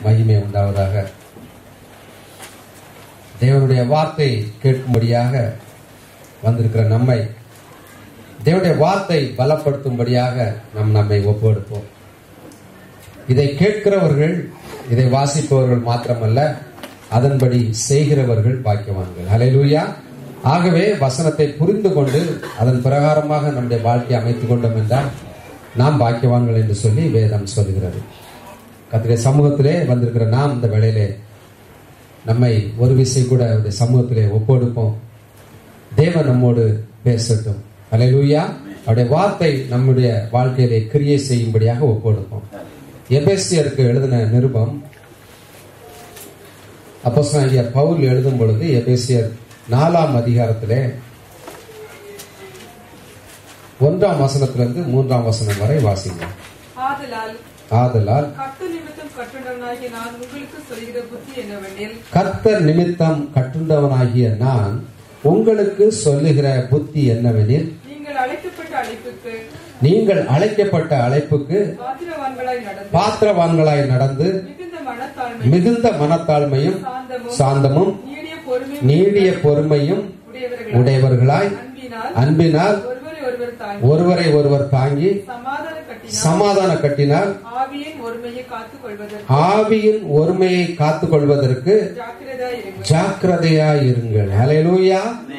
மகிமை உண்டாவதாக தேவனுடைய வார்த்தை கேட்கும்படியாக வந்திருக்கிற நம்மை தேவனுடைய வார்த்தை பலப்படுத்தும்படியாக நம் நம்மை ஒப்புடுப்போம் இதை கேட்கிறவர்கள் இதை வாசிப்பவர்கள் மாத்திரமல்ல அதன்படி செய்கிறவர்கள் பாக்கியவான்கள் ஹalleluya ஆகவே வசனத்தை புரிந்து கொண்டு அதன் பிரகாரமாக நம்முடைய வாழ்க்கையை அமைத்துக் கொண்டோம் என்றால் நாம் பாக்கியவான்கள் என்று சொல்லி வேதம் சொல்கிறது கத்திரிய சமூகத்திலே வந்திருக்கிற நாம் இந்த வேளையிலே நம்மை ஒரு விசை கூட அவருடைய சமூகத்திலே ஒப்பொடுப்போம் தேவன் நம்மோடு பேசட்டும் ஹalleluya அவருடைய வார்த்தை நம்முடைய வாழ்க்கையிலே கிரியை செய்யும்படியாக ஒப்பொடுப்போம் எபேசியருக்கு எழுதின நிருபம் அப்போஸ்தலனாகிய பவுல் எழுதும் பொழுது எபேசியர் நாலாம் அதிகாரத்திலே ஒன்றாம் வசனத்திலிருந்து மூன்றாம் வசனம் வரை வாசிங்க ஆதலால் ஆதலால் கட்டு நிமித்தம் கட்டுண்டவனாகிய நான் உங்களுக்கு சொல்கிற புத்தி என்னவெனில் கர்த்தர் நிமித்தம் கட்டுண்டவனாகிய நான் உங்களுக்கு சொல்லுகிற புத்தி என்னவெனில் நீங்கள் அழைக்கப்பட்ட அழைப்புக்கு நீங்கள் அழைக்கப்பட்ட அழைப்புக்கு பாத்திரவான்களாய் நடந்து பாத்திரவான்களாய் நடந்து மிகுந்த மனத்தாழ்மை மிகுந்த மனத்தாழ்மையும் சாந்தமும் சாந்தமும் நீடிய பொறுமையும் நீடிய பொறுமையும் உடையவர்களாய் உடையவர்களாய் அன்பினால் அன்பினால் ஒருவரை ஒருவர் தாங்கி ஒருவரை ஒருவர் தாங்கி சமாதான கட்டினால் சமாதான கட்டினால் ஆவியின் ஒருமையை காத்துக் கொள்வதற்கு ஆவியின் ஒருமையை காத்துக் கொள்வதற்கு ஜாக்கிரதா இருங்கள் ஜாக்கிரதையாய் இருங்கள் ஹalleluya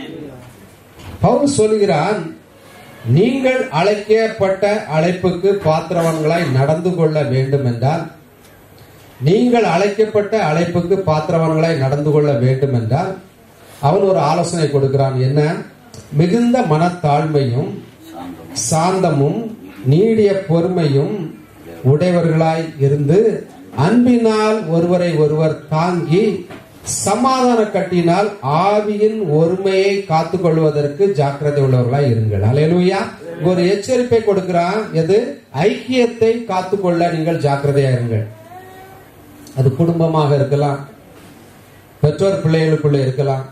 பவுல் சொல்கிறான் நீங்கள் அழைக்கப்பட்ட அழைப்புக்கு பாத்திரவான்களாய் நடந்து கொள்ள வேண்டும் என்றால் நீங்கள் அழைக்கப்பட்ட அழைப்புக்கு பாத்திரவான்களாய் நடந்து கொள்ள வேண்டும் என்றால் அவன் ஒரு ஆலோசனை கொடுக்கிறான் என்ன மிகுந்த மனத்தாழ்மையும் சாந்தமும் நீடிய பொறுமையும் உடையவர்களாய் இருந்து அன்பினால் ஒருவரை ஒருவர் தாங்கி சமாதான கட்டினால் ஆவியின் ஒருமையை காத்துக் கொள்வதற்கு ஜாக்கிரதை உள்ளவர்களாய் இருங்கள் அலையலூயா ஒரு எச்சரிப்பை கொடுக்கிறான் எது ஐக்கியத்தை காத்துக்கொள்ள நீங்கள் ஜாக்கிரதையா இருங்கள் அது குடும்பமாக இருக்கலாம் பெற்றோர் பிள்ளைகளுக்குள்ள இருக்கலாம்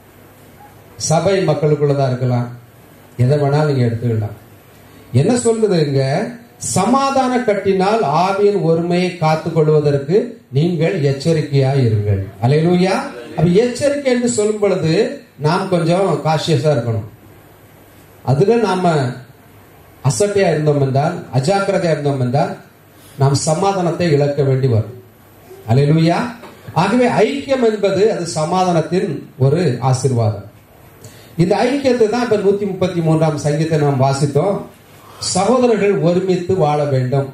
சபை மக்களுக்குள்ளதான் இருக்கலாம் எதை வேணாலும் நீங்க எடுத்துக்கலாம் என்ன சொல்லுது இங்க சமாதான கட்டினால் ஆவியின் ஒருமையை காத்துக் கொள்வதற்கு நீங்கள் எச்சரிக்கையா இருங்கள் அலையலூயா அப்ப எச்சரிக்கை என்று சொல்லும் பொழுது நாம் கொஞ்சம் காஷியஸா இருக்கணும் அதுல நாம அசட்டையா இருந்தோம் என்றால் அஜாக்கிரதையா இருந்தோம் என்றால் நாம் சமாதானத்தை இழக்க வேண்டி வரும் அலையலூயா ஆகவே ஐக்கியம் என்பது அது சமாதானத்தின் ஒரு ஆசிர்வாதம் இந்த ஐக்கியத்தை தான் இப்ப நூத்தி முப்பத்தி மூன்றாம் சங்கீதத்தை நாம் வாசித்தோம் சகோதரர்கள் ஒருமித்து வாழ வேண்டும்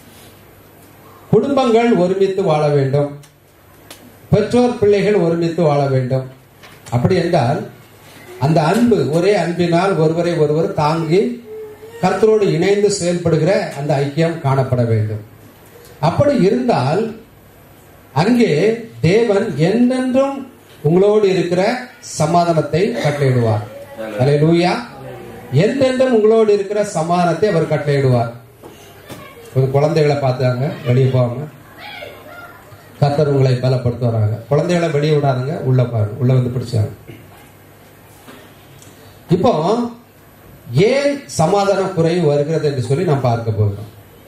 குடும்பங்கள் ஒருமித்து வாழ வேண்டும் பெற்றோர் பிள்ளைகள் ஒருமித்து வாழ வேண்டும் அப்படி என்றால் அந்த அன்பு ஒரே அன்பினால் ஒருவரை ஒருவர் தாங்கி கர்த்தரோடு இணைந்து செயல்படுகிற அந்த ஐக்கியம் காணப்பட வேண்டும் அப்படி இருந்தால் அங்கே தேவன் என்றென்றும் உங்களோடு இருக்கிற சமாதானத்தை கட்டளையிடுவார் அல்லேலூயா என்றென்றும் உங்களோடு இருக்கிற சமாதானத்தை அவர் கட்டளையிடுவார் கொஞ்சம் குழந்தைகளை பார்த்தாங்க வெளியே போகாம கர்த்தர் உங்களை பலப்படுத்துவாராங்க குழந்தைகளை வெளியே விடாதுங்க உள்ள பாருங்க உள்ள வந்து பிடிச்சாங்க இப்போ ஏன் சமாதான குறைவு வருகிறது என்று சொல்லி நாம் பார்க்க போகிறோம்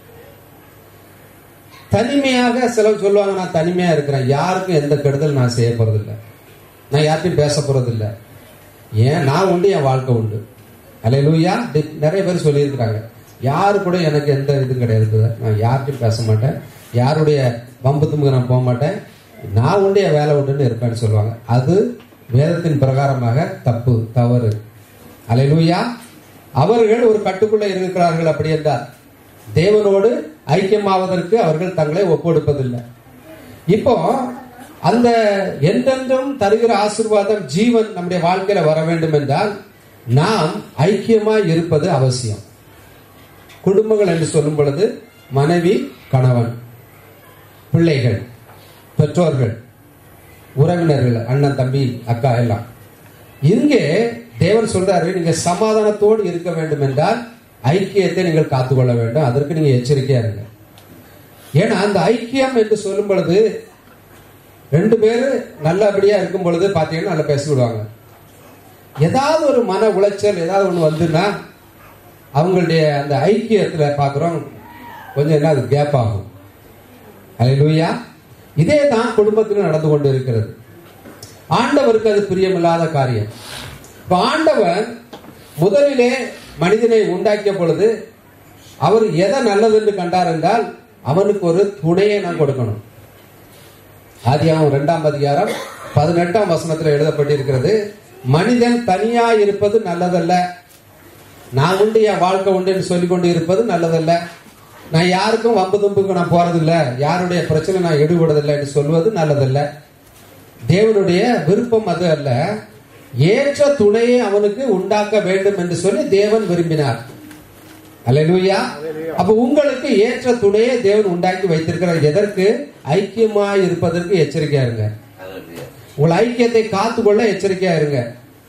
தனிமையாக சிலர் சொல்லுவாங்க நான் தனிமையா இருக்கிறேன் யாருக்கும் எந்த கெடுதல் நான் செய்ய போறதில்லை நான் யார்கிட்டையும் பேச போறதில்லை ஏன் நான் உண்டு என் வாழ்க்கை உண்டு அலையலூயா நிறைய பேர் சொல்லியிருக்கிறாங்க யாரு கூட எனக்கு எந்த இதுவும் கிடையாது நான் யார்கிட்டையும் பேச மாட்டேன் யாருடைய வம்பு தும்புக்கு நான் போக மாட்டேன் நான் உண்டு என் வேலை உண்டுன்னு இருப்பேன்னு சொல்லுவாங்க அது வேதத்தின் பிரகாரமாக தப்பு தவறு அலையலூயா அவர்கள் ஒரு கட்டுக்குள்ள இருக்கிறார்கள் அப்படி என்றால் தேவனோடு ஐக்கியமாவதற்கு அவர்கள் தங்களை ஒப்பொடுப்பதில்லை இப்போ அந்த என்றென்றும் தருகிற ஆசீர்வாதம் ஜீவன் நம்முடைய வாழ்க்கையில வர வேண்டும் என்றால் நாம் ஐக்கியமாய் இருப்பது அவசியம் குடும்பங்கள் என்று சொல்லும் பொழுது மனைவி கணவன் பிள்ளைகள் பெற்றோர்கள் உறவினர்கள் அண்ணன் தம்பி அக்கா எல்லாம் இங்கே தேவன் சொல்றாரு நீங்க சமாதானத்தோடு இருக்க வேண்டும் என்றால் ஐக்கியத்தை நீங்கள் காத்துக்கொள்ள வேண்டும் அதற்கு நீங்க எச்சரிக்கையா இருங்க ஏன்னா அந்த ஐக்கியம் என்று சொல்லும் பொழுது ரெண்டு பேரு நல்லபடியா இருக்கும் பொழுது பாத்தீங்கன்னா நல்லா பேசி விடுவாங்க ஏதாவது ஒரு மன உளைச்சல் ஏதாவது ஒண்ணு வந்துன்னா அவங்களுடைய அந்த ஐக்கியத்துல பாக்குறோம் கொஞ்சம் என்ன அது கேப் ஆகும் அலையிலூயா இதே தான் குடும்பத்தில் நடந்து கொண்டு இருக்கிறது ஆண்டவருக்கு அது பிரியமில்லாத காரியம் இப்ப ஆண்டவர் முதலிலே மனிதனை உண்டாக்கிய பொழுது அவர் எதை நல்லது என்று கண்டார் என்றால் அவனுக்கு ஒரு துணையை நான் கொடுக்கணும் ஆதியாகமம் இரண்டாம் அதிகாரம் பதினெட்டாம் வசனத்தில் எழுதப்பட்டிருக்கிறது மனிதன் தனியா இருப்பது நல்லதல்ல நான் உண்டு என் வாழ்க்கை உண்டு என்று சொல்லிக் கொண்டு இருப்பது நல்லதல்ல நான் யாருக்கும் வம்பு தும்புக்கு நான் போறதில்ல யாருடைய பிரச்சனை நான் ஈடுபடுறதில்லை என்று சொல்வது நல்லதல்ல தேவனுடைய விருப்பம் அது அல்ல ஏற்ற துணையை அவனுக்கு உண்டாக்க வேண்டும் என்று சொல்லி தேவன் விரும்பினார் அல்லேலூயா அப்ப உங்களுக்கு ஏற்ற துணையை தேவன் உண்டாக்கி வைத்திருக்கிறார் எதற்கு ஐக்கியமாய் இருப்பதற்கு எச்சரிக்கையா இருங்க உங்கள் ஐக்கியத்தை காத்துக்கொள்ள எச்சரிக்கையா இருங்க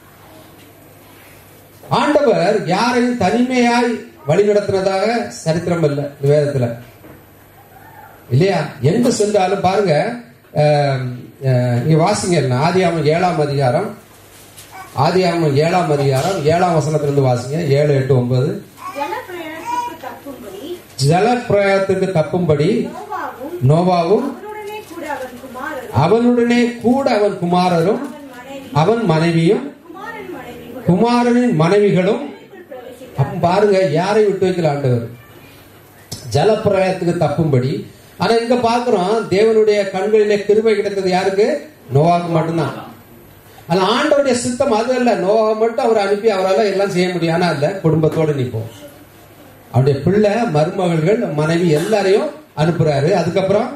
ஆண்டவர் யாரையும் தனிமையாய் வழிநடத்தினதாக சரித்திரம் இல்லை இந்த வேதத்துல இல்லையா எங்க சென்றாலும் பாருங்க அஹ், அஹ், நீங்க வாசிங்க ஆதியாமம் ஏழாம் அதிகாரம் ஆதியாமம் ஏழாம் அதிகாரம் ஏழாம் வசனத்திலிருந்து வாசிங்க ஏழு எட்டு ஒன்பது ஜலப்பிரயாணத்துக்கு தப்பும்படி ஜலப்பிரயத்துக்கு தப்பும்படி நோவாவும் நோவாவும் அவனுடனே கூட அவன் குமாரரும் அவனுடனே கூட அவன் குமாரரும் அவன் மனைவி அவன் மனைவியும் குமாரன் மனைவிகளும் குமாரனின் மனைவிகளும் பிரவேசித்தார் அப்ப பாருங்க யாரை விட்டு வைக்கல ஆண்டவர் ஜலப்பிரளயத்துக்கு தப்பும்படி ஆனா இங்க பாக்குறோம் தேவனுடைய கண்களிலே கிருபை கிடைத்தது யாருக்கு நோவாக்கு மட்டும்தான் ஆனா ஆண்டவருடைய சித்தம் அது அல்ல நோவா மட்டும் அவர் அனுப்பி அவரால் எல்லாம் செய்ய முடியும் ஆனா இல்ல குடும்பத்தோடு நிற்போம் அவருடைய பிள்ளை மருமகள்கள் மனைவி எல்லாரையும் அனுப்புறாரு அதுக்கப்புறம்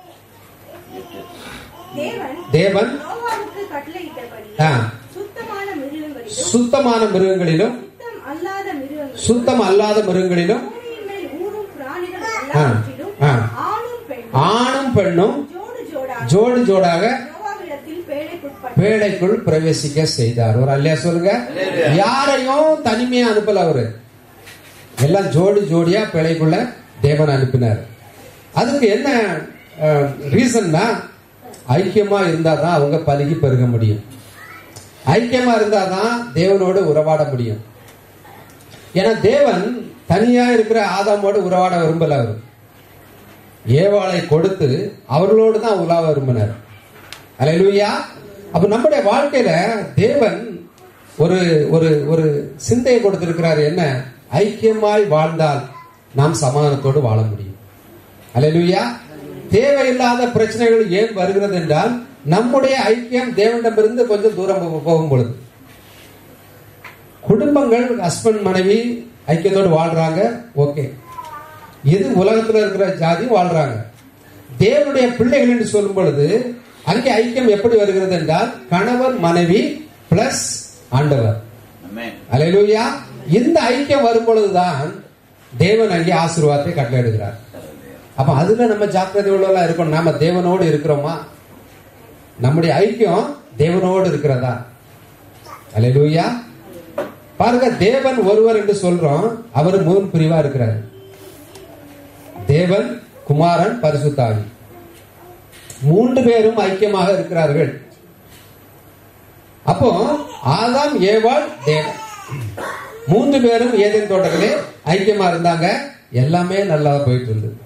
தேவன் தேவன் நோவாவுக்கு கட்டளையிட்டபடி ஆ, சுத்தமான மிருகங்களிலும் சுத்தமான மிருகங்களிலும் சுத்தம் அல்லாத மிருகங்களிலும் சுத்தம் அல்லாத மிருகங்களிலும் பூமியின் மேல் ஊரும் பிராணிகள் ஆ, எல்லாவற்றிலும் ஆ. ஆணும் பெண்ணும் ஆணும் பெண்ணும் ஜோடு ஜோடாக ஜோடு ஜோடாக நோவாவிடத்தில் பேழைக்குட்பட்டு பேழைக்குள் பிரவேசிக்க செய்தார் ஒரு அல்லையா சொல்லுங்க யாரையும் தனிமையா அனுப்பல அவரு எல்லாம் ஜோடி ஜோடியா பேழைக்குள்ள தேவன் அனுப்பினார் அதுக்கு என்ன ரீசன்னா ஐக்கியமா இருந்தாதான் அவங்க பழகி பெருக முடியும் ஐக்கியமா இருந்தாதான் தேவனோடு உறவாட முடியும் ஏன்னா தேவன் தனியா இருக்கிற ஆதாமோடு உறவாட விரும்பல அவர் ஏவாளை கொடுத்து அவர்களோடு தான் உலாவ விரும்பினார் அல்லேலூயா அப்ப நம்முடைய வாழ்க்கையில தேவன் ஒரு ஒரு ஒரு சிந்தையை கொடுத்திருக்கிறார் என்ன ஐக்கியமாய் வாழ்ந்தால் நாம் சமாதானத்தோடு வாழ முடியும் அல்லேலூயா தேவையில்லாத பிரச்சனைகள் ஏன் வருகிறது என்றால் நம்முடைய ஐக்கியம் தேவனிடமிருந்து கொஞ்சம் தூரம் போ- போகும் பொழுது குடும்பங்கள் ஹஸ்பண்ட் மனைவி ஐக்கியத்தோடு வாழ்றாங்க ஓகே இது உலகத்துல இருக்கிற ஜாதி வாழ்றாங்க தேவனுடைய பிள்ளைகள் என்று சொல்லும் பொழுது அங்கே ஐக்கியம் எப்படி வருகிறது என்றால் கணவன் மனைவி பிளஸ் ஆண்டவர் அல்லேலூயா இந்த ஐக்கியம் வரும் பொழுதுதான் தேவன் அங்கே ஆசீர்வாதத்தை கட்டளையிடுகிறார் அப்ப அதுல நம்ம ஜாக்கிரதை உள்ளவர்களா இருக்கணும் நாம தேவனோடு இருக்கிறோமா நம்முடைய ஐக்கியம் தேவனோடு இருக்கிறதா அல்லேலூயா பாருங்க தேவன் ஒருவர் என்று சொல்றோம் அவர் மூணு பிரிவா இருக்கிறார் தேவன் குமாரன் பரிசுத்தாவி மூன்று பேரும் ஐக்கியமாக இருக்கிறார்கள் அப்போ ஆதாம் ஏவாள் தேவன் மூன்று பேரும் ஏதேன் தோட்டத்திலே ஐக்கியமா இருந்தாங்க எல்லாமே நல்லா போயிட்டு இருந்தது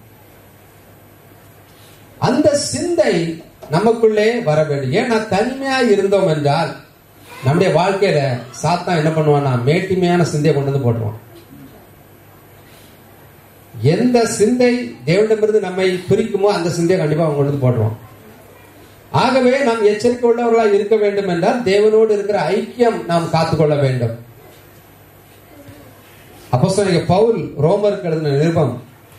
அந்த சிந்தை நமக்குள்ளே வர வேண்டும் ஏன்னா தனிமையா இருந்தோம் என்றால் நம்முடைய வாழ்க்கையில சாத்தான் என்ன பண்ணுவான்னா மேட்டிமையான சிந்தையை கொண்டு வந்து போட்டுருவான் எந்த சிந்தை தேவனிடமிருந்து நம்மை பிரிக்குமோ அந்த சிந்தையை கண்டிப்பா அவங்க கொண்டு வந்து போட்டுருவான் ஆகவே நாம் எச்சரிக்கை உள்ளவர்களாக இருக்க வேண்டும் என்றால் தேவனோடு இருக்கிற ஐக்கியம் நாம் காத்துக்கொள்ள வேண்டும் அப்போ பவுல் ரோமருக்கு எழுதின நிருபம்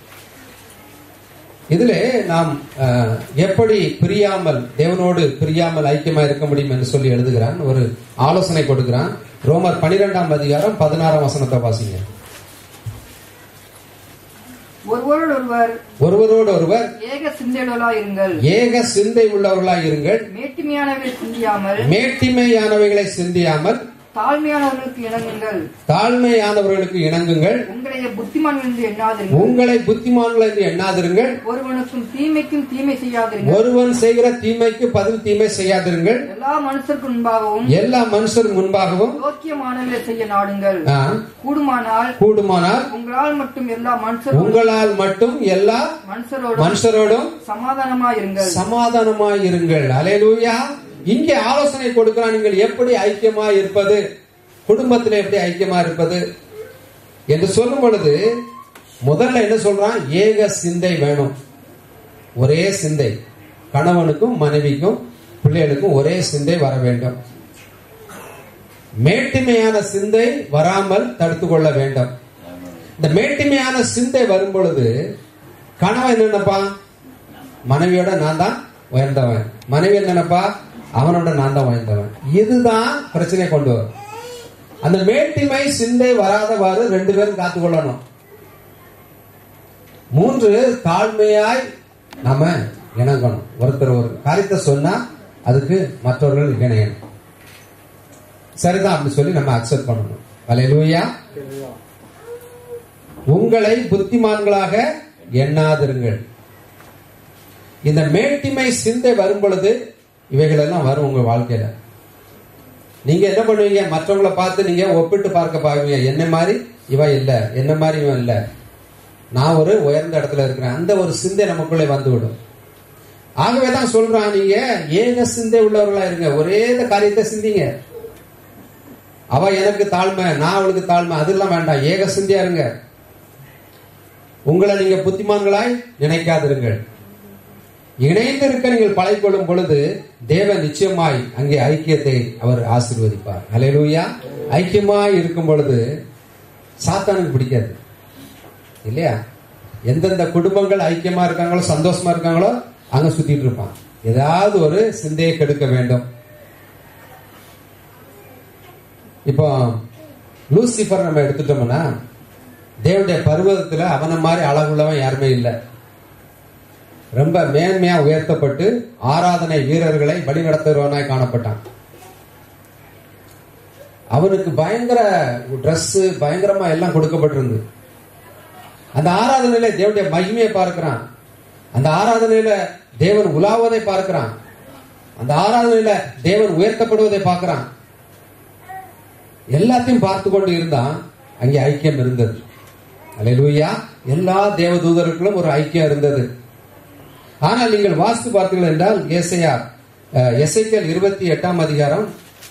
இதிலே நாம் அஹ், எப்படி பிரியாமல் தேவனோடு பிரியாமல் ஐக்கியமா இருக்க முடியும் என்று சொல்லி எழுதுகிறான் ஒரு ஆலோசனை கொடுக்கிறான் ரோமர் பனிரெண்டாம் அதிகாரம் பதினாறாம் வசனத்தை வாசிங்க ஒருவரோடு ஒருவர் ஒருவரோடு ஒருவர் ஏக சிந்தையுள்ளவர்களாய் இருங்கள் ஏக சிந்தை உள்ளவர்களாய் இருங்கள் மேட்டிமையானவை சிந்தியாமல் மேட்டிமையானவைகளை சிந்தியாமல் தாழ்மையானவர்களுக்கு இணங்குங்கள் தாழ்மையானவர்களுக்கு இணங்குங்கள் உங்களைய புத்திமான்கள் என்று எண்ணாதிருங்கள் உங்களை புத்திமான்கள் என்று எண்ணாதிருங்கள் ஒருவனுக்கும் தீமைக்கும் தீமை செய்யாதிருங்கள் ஒருவன் செய்கிற தீமைக்கு பதில் தீமை செய்யாதிருங்கள் எல்லா மனுஷருக்கு முன்பாகவும் எல்லா மனுஷர் முன்பாகவும் யோக்கியமானவர்களை செய்ய நாடுங்கள் ஆ, கூடுமானால் கூடுமானால் உங்களால் மட்டும் எல்லா மனுஷரோடும் உங்களால் மட்டும் எல்லா மனுஷரோடும் மனுஷரோடும் சமாதானமாயிருங்கள் சமாதானமாய் இருங்கள் அலையலூயா இங்கே ஆலோசனை கொடுக்கிறான் நீங்கள் எப்படி ஐக்கியமா இருப்பது குடும்பத்தில் எப்படி ஐக்கியமா இருப்பது என்று சொல்லும் பொழுது முதல்ல என்ன சொல்றான் ஏக சிந்தை வேணும் ஒரே சிந்தை கணவனுக்கும் மனைவிக்கும் பிள்ளைகளுக்கும் ஒரே சிந்தை வர வேண்டும் மேட்டிமையான சிந்தை வராமல் தடுத்து கொள்ள வேண்டும் இந்த மேட்டிமையான சிந்தை வரும் பொழுது கணவன் என்ன நினைப்பான் மனைவியோட நான் தான் உயர்ந்தவன் மனைவி என்ன நினைப்பா அவனோட நான் தான் உயர்ந்தவன் இதுதான் பிரச்சனை கொண்டு வரும் அந்த மேட்டிமை சிந்தை வராதவாறு ரெண்டு பேரும் காத்துக்கொள்ளணும் மூன்று தாழ்மையாய் நாம இணங்கணும் ஒருத்தர் ஒரு காரியத்தை சொன்னா அதுக்கு மற்றவர்கள் இணையணும் சரிதான் அப்படி சொல்லி நம்ம அக்செப்ட் பண்ணணும் அலையலூயா உங்களை புத்திமான்களாக எண்ணாதிருங்கள் இந்த மேட்டிமை சிந்தை வரும் பொழுது இவைகள் எல்லாம் வரும் உங்க வாழ்க்கையில நீங்க என்ன பண்ணுவீங்க மற்றவங்களை பார்த்து நீங்க ஒப்பிட்டு பார்க்க பாருவீங்க என்ன மாதிரி இவ இல்ல என்ன மாதிரி இவன் இல்ல நான் ஒரு உயர்ந்த இடத்துல இருக்கிறேன் அந்த ஒரு சிந்தை நமக்குள்ளே வந்துவிடும் ஆகவே தான் சொல்றான் நீங்க ஏக சிந்தை உள்ளவர்களா இருங்க ஒரே இந்த காரியத்தை சிந்திங்க அவ எனக்கு தாழ்மை நான் அவளுக்கு தாழ்மை அதெல்லாம் வேண்டாம் ஏக சிந்தையா இருங்க உங்களை நீங்க புத்திமான்களாய் நினைக்காதிருங்கள் இணைந்து இருக்க நீங்கள் பழகிக்கொள்ளும் பொழுது தேவன் நிச்சயமாய் அங்கே ஐக்கியத்தை அவர் ஆசீர்வதிப்பார் அலையலூயா ஐக்கியமாய் இருக்கும் பொழுது சாத்தானுக்கு பிடிக்காது இல்லையா எந்தெந்த குடும்பங்கள் ஐக்கியமா இருக்காங்களோ சந்தோஷமா இருக்காங்களோ அங்க சுத்திட்டு இருப்பான் ஏதாவது ஒரு சிந்தையை கெடுக்க வேண்டும் இப்போ லூசிஃபர் நம்ம எடுத்துட்டோம்னா தேவனுடைய பருவதத்துல அவனை மாதிரி அழகுள்ளவன் யாருமே இல்லை ரொம்ப மேன்மையா உயர்த்தப்பட்டு ஆராதனை வீரர்களை வழிநடத்துகிறவனாய் காணப்பட்டான் அவனுக்கு பயங்கர Dress பயங்கரமா எல்லாம் கொடுக்கப்பட்டிருந்தது அந்த ஆராதனையில தேவனுடைய மகிமையை பார்க்கிறான் அந்த ஆராதனையில தேவன் உலாவதை பார்க்கிறான் அந்த ஆராதனையில தேவன் உயர்த்தப்படுவதை பார்க்கிறான் எல்லாத்தையும் பார்த்து கொண்டு இருந்தான் அங்கே ஐக்கியம் இருந்தது அல்லேலூயா எல்லா தேவதூதர்களும் ஒரு ஐக்கியம் இருந்தது ஆனால் நீங்கள் வாஸ்து பார்த்தீர்கள் என்றால் ஏசையா எஸ்ஐக்கல் இருபத்தி எட்டாம் அதிகாரம்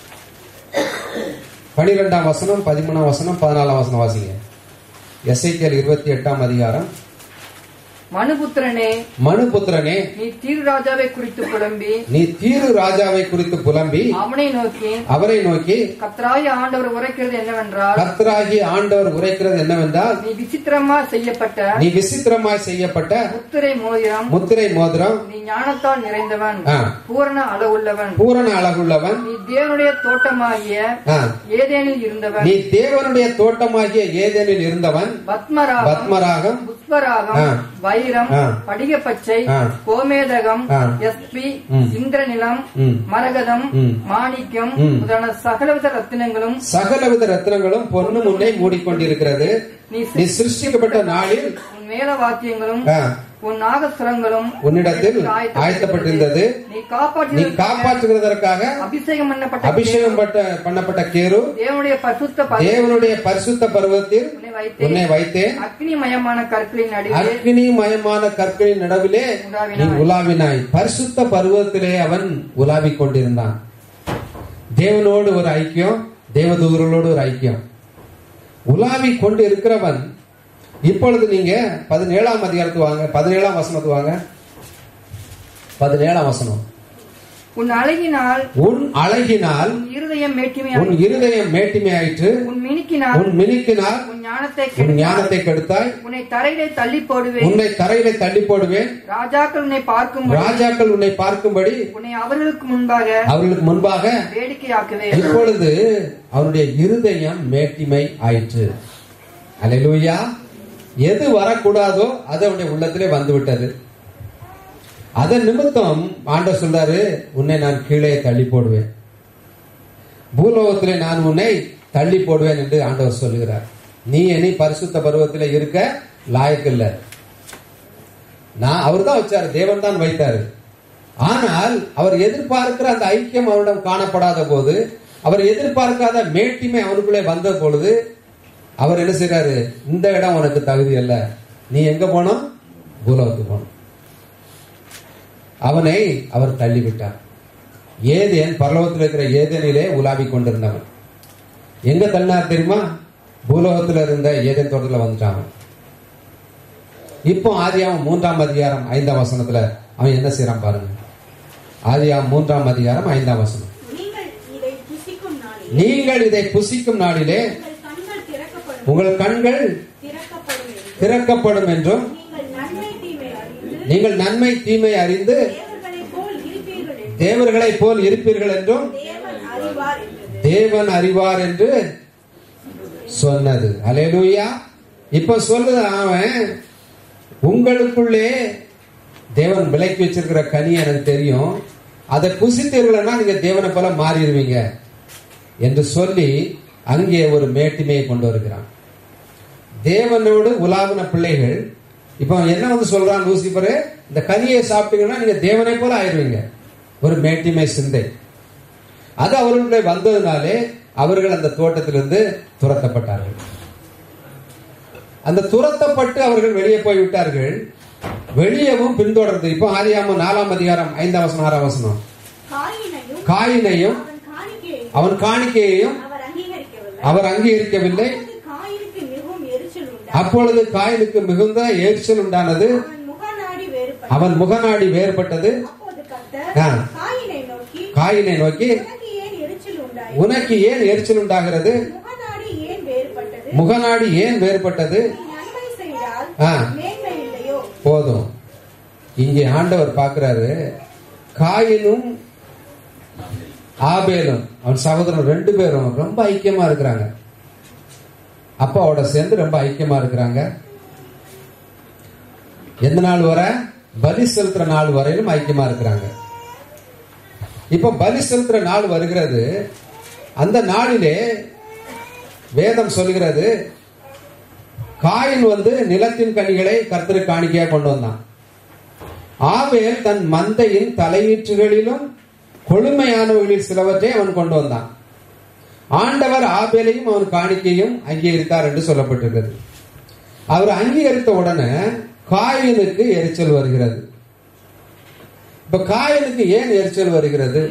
பனிரெண்டாம் வசனம் பதிமூணாம் வசனம் பதினாலாம் வசனம் வாசிங்க எஸ்ஐக்கல் இருபத்தி எட்டாம் அதிகாரம் மனுபுத்திரனே மனுபுத்திரனே நீ தீரு ராஜாவை குறித்து புலம்பி நீ தீரு ராஜாவை குறித்து புலம்பி அவனை நோக்கி அவரை நோக்கி கத்ராய ஆண்டவர் உரைக்கிறது என்னவென்றால் கர்த்தராகி ஆண்டவர் உரைக்கிறது என்னவென்றால் நீ விசித்திரமா செய்யப்பட்ட நீ விசித்திரமாய் செய்யப்பட்ட முத்திரை மோதிரம் முத்திரை மோதிரம் நீ ஞானத்தால் நிறைந்தவன் ஆ, பூரண அளவுள்ளவன் பூரண அழகுள்ளவன் நீ தேவனுடைய தோட்டமாகிய ஆ, ஏதேனில் இருந்தவன் நீ தேவனுடைய தோட்டமாகிய ஏதேனில் இருந்தவன் பத்மராகம் பத்மராகம் புஷ்பராகம் ஆ. வைரம் ஆ. படிக பச்சை ஆ. கோமேதகம் ஆ. எஸ்பி ம். இந்திரநிலம் ம். மரகதம் ம். மாணிக்கம் ம். முதலான சகலவித ரத்தினங்களும் சகலவித ரத்னங்களும் பொன்னு முன்னே மூடிக்கொண்டிருக்கிறது நீ நீ சிருஷ்டிக்கப்பட்ட நாளில் உன் மேல வாத்தியங்களும் ஆ, உன் நாகசுரங்களும் உன்னிடத்தில் ஆயத்தப்பட்டிருந்தது நீ நீ காப்பாற்றி காப்பாற்றுகிறதற்காக அபிஷேகம் பண்ணப்பட்ட அபிஷேகம் பட்ட பண்ணப்பட்ட கேரு தேவனுடைய பரிசுத்த ப- தேவனுடைய பரிசுத்த பருவத்தில் உன்னை வைத்தேன் உன்னை வைத்தேன் அக்னிமயமான கற்களின் நடுவே அக்னிமயமான கற்களின் நடுவிலே நீ உலாவினாய் பரிசுத்த பருவத்திலே அவன் உலாவிக் கொண்டிருந்தான் தேவனோடு ஒரு ஐக்கியம் தேவதூதர்களோடு ஒரு ஐக்கியம் உலாவிக் கொண்டு இருக்கிறவன் இப்பொழுது நீங்க பதினேழாம் அதிகாரத்துக்கு வாங்க பதினேழாம் வசனத்துக்கு வாங்க பதினேழாம் வசனம் உன் அழகினால் உன் அழகினால் உன் இருதயம் உன் மேட்டிமையாய் இருதயம் மேட்டிமையாயிற்று உன் மினுக்கினால் உன் மினுக்கினால் உன் ஞானத்தை உன் கெடுத்தாய். ஞானத்தை கெடுத்தாய் உன்னை தரையிலே தள்ளி போடுவேன் உன்னை தரையிலே தள்ளி போடுவேன் ராஜாக்கள் உன்னை பார்க்கும் ராஜாக்கள் உன்னை பார்க்கும்படி உன்னை அவர்களுக்கு முன்பாக அவர்களுக்கு முன்பாக வேடிக்கையாக்குவேன் இப்பொழுது அவருடைய இருதயம் மேட்டிமை ஆயிற்று அல்லேலூயா எது வரக்கூடாதோ அது அவருடைய உள்ளத்திலே வந்து விட்டது அதன் நிமித்தம் ஆண்டவர் சொல்றாரு உன்னை நான் கீழே தள்ளி போடுவேன் பூலோகத்திலே நான் உன்னை தள்ளி போடுவேன் என்று ஆண்டவர் சொல்லுகிறார் நீ இனி பரிசுத்த பருவத்திலே இருக்க லாயக்கில்ல நான் அவர் தான் வச்சாரு தேவன் தான் வைத்தாரு ஆனால் அவர் எதிர்பார்க்கிற அந்த ஐக்கியம் அவரிடம் காணப்படாத போது அவர் எதிர்பார்க்காத மேட்டிமை அவனுக்குள்ளே வந்த பொழுது அவர் என்ன செய்றாரு இந்த இடம் உனக்கு தகுதி அல்ல நீ எங்க போனோம் பூலோகத்துக்கு போனோம் அவனை அவர் தள்ளிவிட்டார் ஏதேன் பரலோகத்தில் இருக்கிற ஏதேனிலே உலாவிக் கொண்டிருந்தவன் எங்க தள்ளினார் தெரியுமா பூலோகத்தில் இருந்த ஏதேன் தோட்டத்தில் வந்துட்டான் அவன். இப்போ ஆதியாகம் மூன்றாம் அதிகாரம் ஐந்தாம் வசனத்துல அவன் என்ன செய்யறான் பாருங்க ஆதியாகம் மூன்றாம் அதிகாரம் ஐந்தாம் வசனம் நீங்கள் இதை புசிக்கும் நாளில் நீங்கள் இதை புசிக்கும் நாளிலே உங்கள் கண்கள் உங்கள் கண்கள் திறக்கப்படும் திறக்கப்படும் திறக்கப்படும் என்றும் என்றும் நீங்கள் நன்மை தீமை அறிந்து நீங்கள் நன்மை தீமை அறிந்து தேவர்களைப் போல் இருப்பீர்கள் என்றும் தேவர்களைப் போல் இருப்பீர்கள் என்றும் தேவன் அறிவார் என்றது தேவன் அறிவார் என்று சொன்னது அலேலூயா இப்ப சொல்லுது அவன் உங்களுக்குள்ளே தேவன் விலைக்கு வச்சிருக்கிற கனி எனக்கு தெரியும் அதை புசித்தீர்கள்னா நீங்க தேவனை போல மாறிடுவீங்க என்று சொல்லி அங்கே ஒரு மேட்டிமையை கொண்டு வருகிறான் தேவனோடு உலாவின பிள்ளைகள் இப்போ என்ன வந்து சொல்றான் லூசிபரு இந்த கனியை சாப்பிட்டீங்கன்னா நீங்க தேவனை போல ஆயிடுவீங்க ஒரு மேட்டிமை சிந்தை அது அவர்களுடைய வந்ததுனாலே அவர்கள் அந்த தோட்டத்திலிருந்து துரத்தப்பட்டார்கள் அந்த துரத்தப்பட்டு அவர்கள் வெளியே போய் விட்டார்கள் வெளியவும் பின்தொடர்ந்து இப்போ ஆதியாமம் நாலாம் அதிகாரம் ஐந்தாம் வசனம் ஆறாம் வசனம் காயினையும் காயினையும் அவன் காணிக்கையையும் அவன் காணிக்கையையும் அவர் அங்கீகரிக்கவில்லை அவர் அங்கீகரிக்கவில்லை அப்பொழுது காயினுக்கு மிகவும் எரிச்சல் உண்டா அப்பொழுது காயினுக்கு மிகுந்த எரிச்சல் உண்டானது அவன் முகநாடி வேறுபட்டான் அவன் முகநாடி வேறுபட்டது அப்போது கர்த்தர் ஆ. காயினை நோக்கி காயினை நோக்கி உனக்கு ஏன் எரிச்சல் உண்டாய் உனக்கு ஏன் எரிச்சல் உண்டாகிறது முகநாடி ஏன் வேறுபட்டது முகநாடி ஏன் வேறுபட்டது நீ நன்மை செய்தால் ஆ. மேன்மை இல்லையோ போதும் இங்கே ஆண்டவர் பார்க்கிறாரு காயினும் ஆபேலும் அவன் சகோதரன் ரெண்டு பேரும் ரொம்ப ஐக்கியமா இருக்கிறாங்க அப்பாவோட சேர்ந்து ரொம்ப ஐக்கியமா இருக்கிறாங்க எந்த நாள் வர பலி செலுத்துற நாள் வரையிலும் ஐக்கியமா இருக்கிறாங்க இப்ப பலி செலுத்துற நாள் வருகிறது அந்த நாளிலே வேதம் சொல்கிறது காயின் வந்து நிலத்தின் கனிகளை கர்த்தரு காணிக்கையா கொண்டு வந்தான் ஆவேல் தன் மந்தையின் தலையீற்றுகளிலும் கொழுமையானவர்களில் சிலவற்றை அவன் கொண்டு வந்தான் ஆண்டவர் ஆபேலையும் அவன் காணிக்கையும் அங்கீகரித்தார் என்று சொல்லப்பட்டிருக்கிறது அவர் அங்கீகரித்த உடனே காயினுக்கு எரிச்சல் வருகிறது இப்ப காயினுக்கு ஏன் எரிச்சல் வருகிறது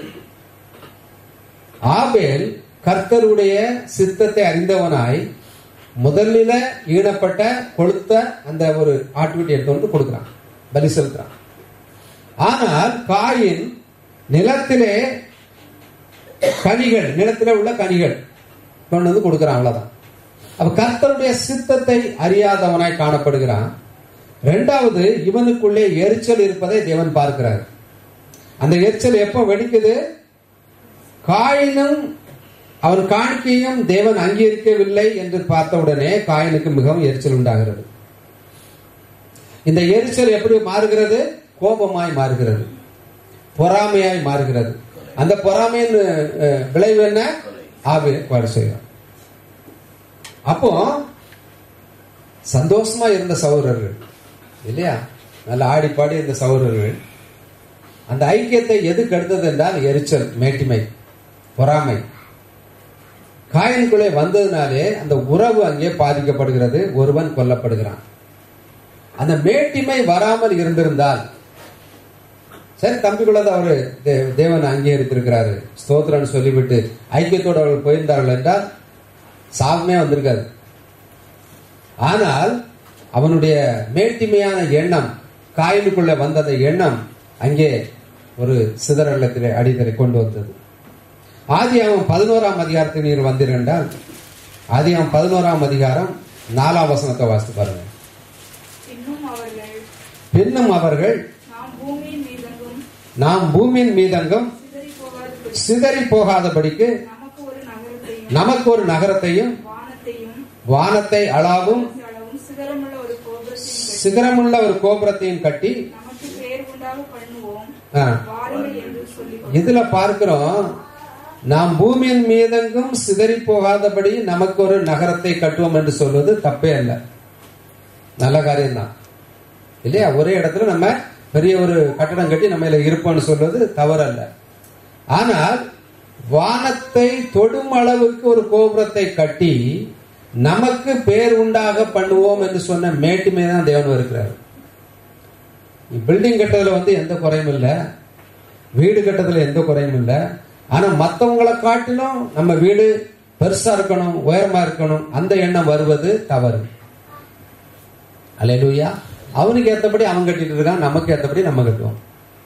ஆபேல் கர்த்தருடைய சித்தத்தை அறிந்தவனாய் முதலில ஈனப்பட்ட கொளுத்த அந்த ஒரு ஆட்டுக்குட்டி எடுத்து வந்து கொடுக்கிறான் பலி செலுத்துறான் ஆனால் காயின் நிலத்திலே கனிகள் நிலத்திலே உள்ள கனிகள் கொண்டு வந்து கொடுக்கிறான் அவ்வளவுதான் அப்ப கர்த்தருடைய சித்தத்தை அறியாதவனாய் காணப்படுகிறான் இரண்டாவது இவனுக்குள்ளே எரிச்சல் இருப்பதை தேவன் பார்க்கிறார் அந்த எரிச்சல் எப்போ வெடிக்குது காயினும் அவன் காணிக்கையும் தேவன் அங்கீகரிக்கவில்லை என்று பார்த்தவுடனே காயினுக்கு மிகவும் எரிச்சல் உண்டாகிறது இந்த எரிச்சல் எப்படி மாறுகிறது கோபமாய் மாறுகிறது பொறாமையாய் மாறுகிறது அந்த பொறாமையின் அஹ், விளைவு என்ன ஆவி பாடு செய்யும் அப்போ சந்தோஷமா இருந்த சகோதரர்கள் இல்லையா நல்ல ஆடி பாடி இருந்த சகோதரர்கள் அந்த ஐக்கியத்தை எது கெடுத்தது என்றால் எரிச்சல் மேட்டிமை பொறாமை காயனுக்குள்ளே வந்ததுனாலே அந்த உறவு அங்கே பாதிக்கப்படுகிறது ஒருவன் கொல்லப்படுகிறான் அந்த மேட்டிமை வராமல் இருந்திருந்தால் சரி தம்பிக்குள்ளது அவரு தே- தேவன் அங்கீகரித்திருக்கிறாரு ஸ்தோத்திரன்னு சொல்லிவிட்டு ஐக்கியத்தோடு அவர்கள் போயிருந்தார்கள் என்றால் சாபமே வந்திருக்காது ஆனால் அவனுடைய மேட்டிமையான எண்ணம் காயினுக்குள்ள வந்த அந்த எண்ணம் அங்கே ஒரு சிதறலத்திலே அடித்தரை கொண்டு வந்தது ஆதியாகமம் பதினோராம் அதிகாரத்தில் நீர் வந்தீர்கள் ஆதியாகமம் பதினோராம் அதிகாரம் நாலாம் வசனத்தை வாசித்து பாருங்க இன்னும் அவர்கள் பின்னும் அவர்கள் நாம் பூமியின் மீதெங்கும் நாம் பூமியின் மீதங்கும் சிதறி போகாதபடி சிதறி போகாதபடிக்கு நமக்கு ஒரு நகரத்தையும் நமக்கு ஒரு நகரத்தையும் வானத்தையும் வானத்தை அளவும் அளவும் சிகரமுள்ள ஒரு கோபுரத்தையும் கட்டி சிகரமுள்ள ஒரு கோபுரத்தையும் கட்டி நமக்கு பெயர் உண்டாக பண்ணுவோம் ஆ, வாருங்கள் என்று சொல்லி இதுல பார்க்கிறோம் நாம் பூமியின் மீதெங்கும் சிதறி போகாதபடி நமக்கு ஒரு நகரத்தை கட்டுவோம் என்று சொல்வது தப்பே அல்ல நல்ல காரியம்தான் இல்லையா ஒரே இடத்துல நம்ம பெரிய ஒரு கட்டடம் கட்டி நம்ம இதுல இருப்போம்னு சொல்வது தவறல்ல ஆனால் வானத்தை தொடும் அளவுக்கு ஒரு கோபுரத்தை கட்டி நமக்கு பேர் உண்டாக பண்ணுவோம் என்று சொன்ன மேட்டுமே தான் தேவன் இருக்கிறார் பில்டிங் கட்டுறதுல வந்து எந்த குறையும் இல்லை வீடு கட்டுறதுல எந்த குறையும் இல்லை ஆனா மத்தவங்களை காட்டிலும் நம்ம வீடு பெருசா இருக்கணும் உயரமா இருக்கணும் அந்த எண்ணம் வருவது தவறு அலையலூயா அவனுக்கு ஏத்தபடி அவன் கட்டிட்டு இருக்கான் நமக்கு ஏத்தபடி நம்ம கட்டுவோம்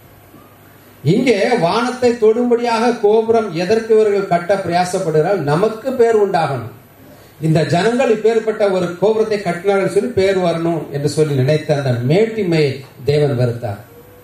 இங்கே வானத்தை தொடும்படியாக கோபுரம் எதற்கு இவர்கள் கட்ட பிரயாசப்படுகிறால் நமக்கு பேர் உண்டாகணும் இந்த ஜனங்கள் இப்பேற்பட்ட ஒரு கோபுரத்தை கட்டினார்கள் சொல்லி பேர் வரணும் என்று சொல்லி நினைத்த அந்த மேட்டிமையை தேவன் வெறுத்தார்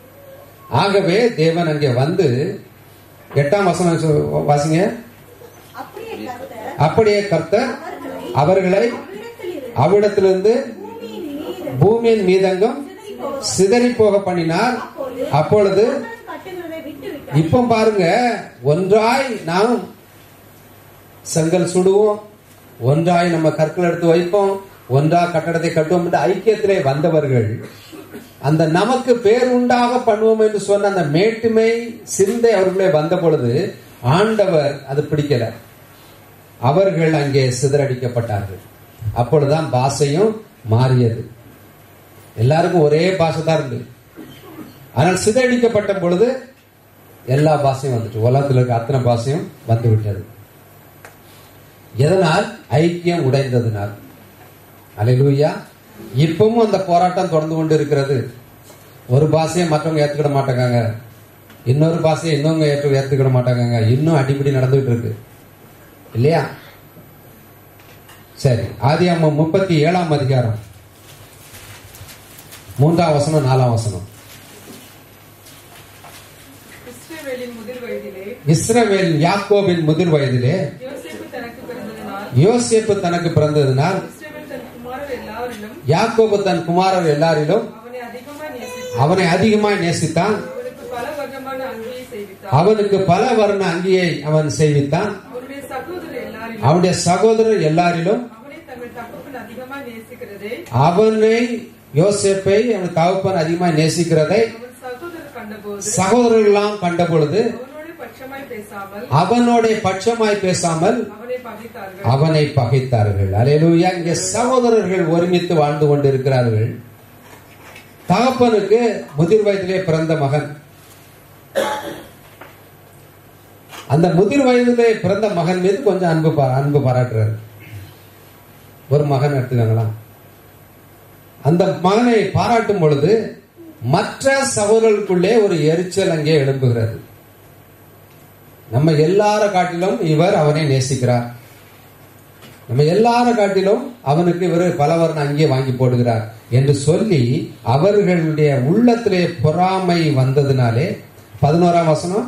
ஆகவே தேவன் அங்கே வந்து எட்டாம் வசனம் சொ- வாசிங்க அப்படியே கர்த்தர் அப்படியே கர்த்தர் அவர்களை அவ்விடத்திலிருந்து அவ்விடத்திலிருந்து பூமியின் மீது பூமியின் மீதங்கும் சிதறி போக பண்ணினார் அப்பொழுது அவன் கட்டுகிறதை விட்டு விட்டார் இப்ப பாருங்க ஒன்றாய் நாம் செங்கல் சுடுவோம் ஒன்றாய் நம்ம கற்கள் எடுத்து வைப்போம் ஒன்றா கட்டடத்தை கட்டுவோம் என்று ஐக்கியத்திலே வந்தவர்கள் அந்த நமக்கு பேர் உண்டாக பண்ணுவோம் என்று சொன்ன அந்த மேட்டுமை சிந்தை அவர்களே வந்த பொழுது ஆண்டவர் அது பிடிக்கல அவர்கள் அங்கே சிதறடிக்கப்பட்டார்கள் அப்பொழுதுதான் பாஷையும் மாறியது எல்லாருக்கும் ஒரே பாஷை தான் இருந்து ஆனால் சிதறடிக்கப்பட்ட பொழுது எல்லா பாஷையும் வந்துட்டு உலகத்தில் இருக்க அத்தனை பாஷையும் வந்து விட்டது எதனால் ஐக்கியம் உடைந்ததுனால் அலையிலூயா இப்பவும் அந்த போராட்டம் தொடர்ந்து கொண்டு இருக்கிறது ஒரு பாஷையை மற்றவங்க ஏத்துக்கிட மாட்டாங்க இன்னொரு பாஷையை இன்னொங்க ஏற்று ஏத்துக்கிட மாட்டாங்க இன்னும் அடிப்படி நடந்துகிட்டு இருக்கு இல்லையா சரி ஆதி அம்மா முப்பத்தி ஏழாம் அதிகாரம் மூன்றாம் வசனம் நாலாம் வசனம் இஸ்ரவேலின் முதிர் வயதிலே இஸ்ரவேல் யாக்கோபின் முதிர் வயதிலே யோசேப்பு தனக்கு பிறந்ததினால் யோசேப்பு தனக்கு பிறந்ததினால் இஸ்ரவேல் தன் குமாரர் எல்லாரிலும் யாக்கோபு தன் குமாரர் எல்லாரிலும் அவனை அதிகமாய் நேசித்து அவனை அதிகமாய் நேசித்தான் அவனுக்கு பல வர்ணமான அங்கியை செய்வித்தான் அவனுக்கு பல வர்ண அங்கியை அவன் செய்வித்தான் அவனுடைய சகோதரர் எல்லாரிலும் அவனுடைய சகோதரர் எல்லாரிலும் அவனை தங்கள் தகப்பன் அதிகமாய் நேசிக்கிறதே அவனை யோசேப்பை அவன் தகப்பன் அதிகமாய் நேசிக்கிறதை அவன் சகோதரர் கண்டபோது சகோதரர்களெல்லாம் கண்டபொழுது அவனோடு பட்சமாய் பேசாமல் அவனோட பட்சமாய் பேசாமல் அவனை பகைத்தார்கள் அவனை பகைத்தார்கள் அலையலூயா இங்கே சகோதரர்கள் ஒருமித்து வாழ்ந்து கொண்டிருக்கிறார்கள் தகப்பனுக்கு முதிர் வயதிலே பிறந்த மகன் அந்த முதிர் வயதிலே பிறந்த மகன் மீது கொஞ்சம் அன்பு பா- அன்பு பாராட்டுறாரு ஒரு மகன் எடுத்துக்கங்களா அந்த மகனை பாராட்டும் பொழுது மற்ற சகோதரர்களுக்குள்ளே ஒரு எரிச்சல் அங்கே எழும்புகிறது நம்ம எல்லார காட்டிலும் இவர் அவனை நேசிக்கிறார் நம்ம எல்லார காட்டிலும் அவனுக்கு இவர் பலவர்ண அங்கே வாங்கி போடுகிறார் என்று சொல்லி அவர்களுடைய உள்ளத்திலே பொறாமை வந்ததினாலே பதினோராம் வசனம்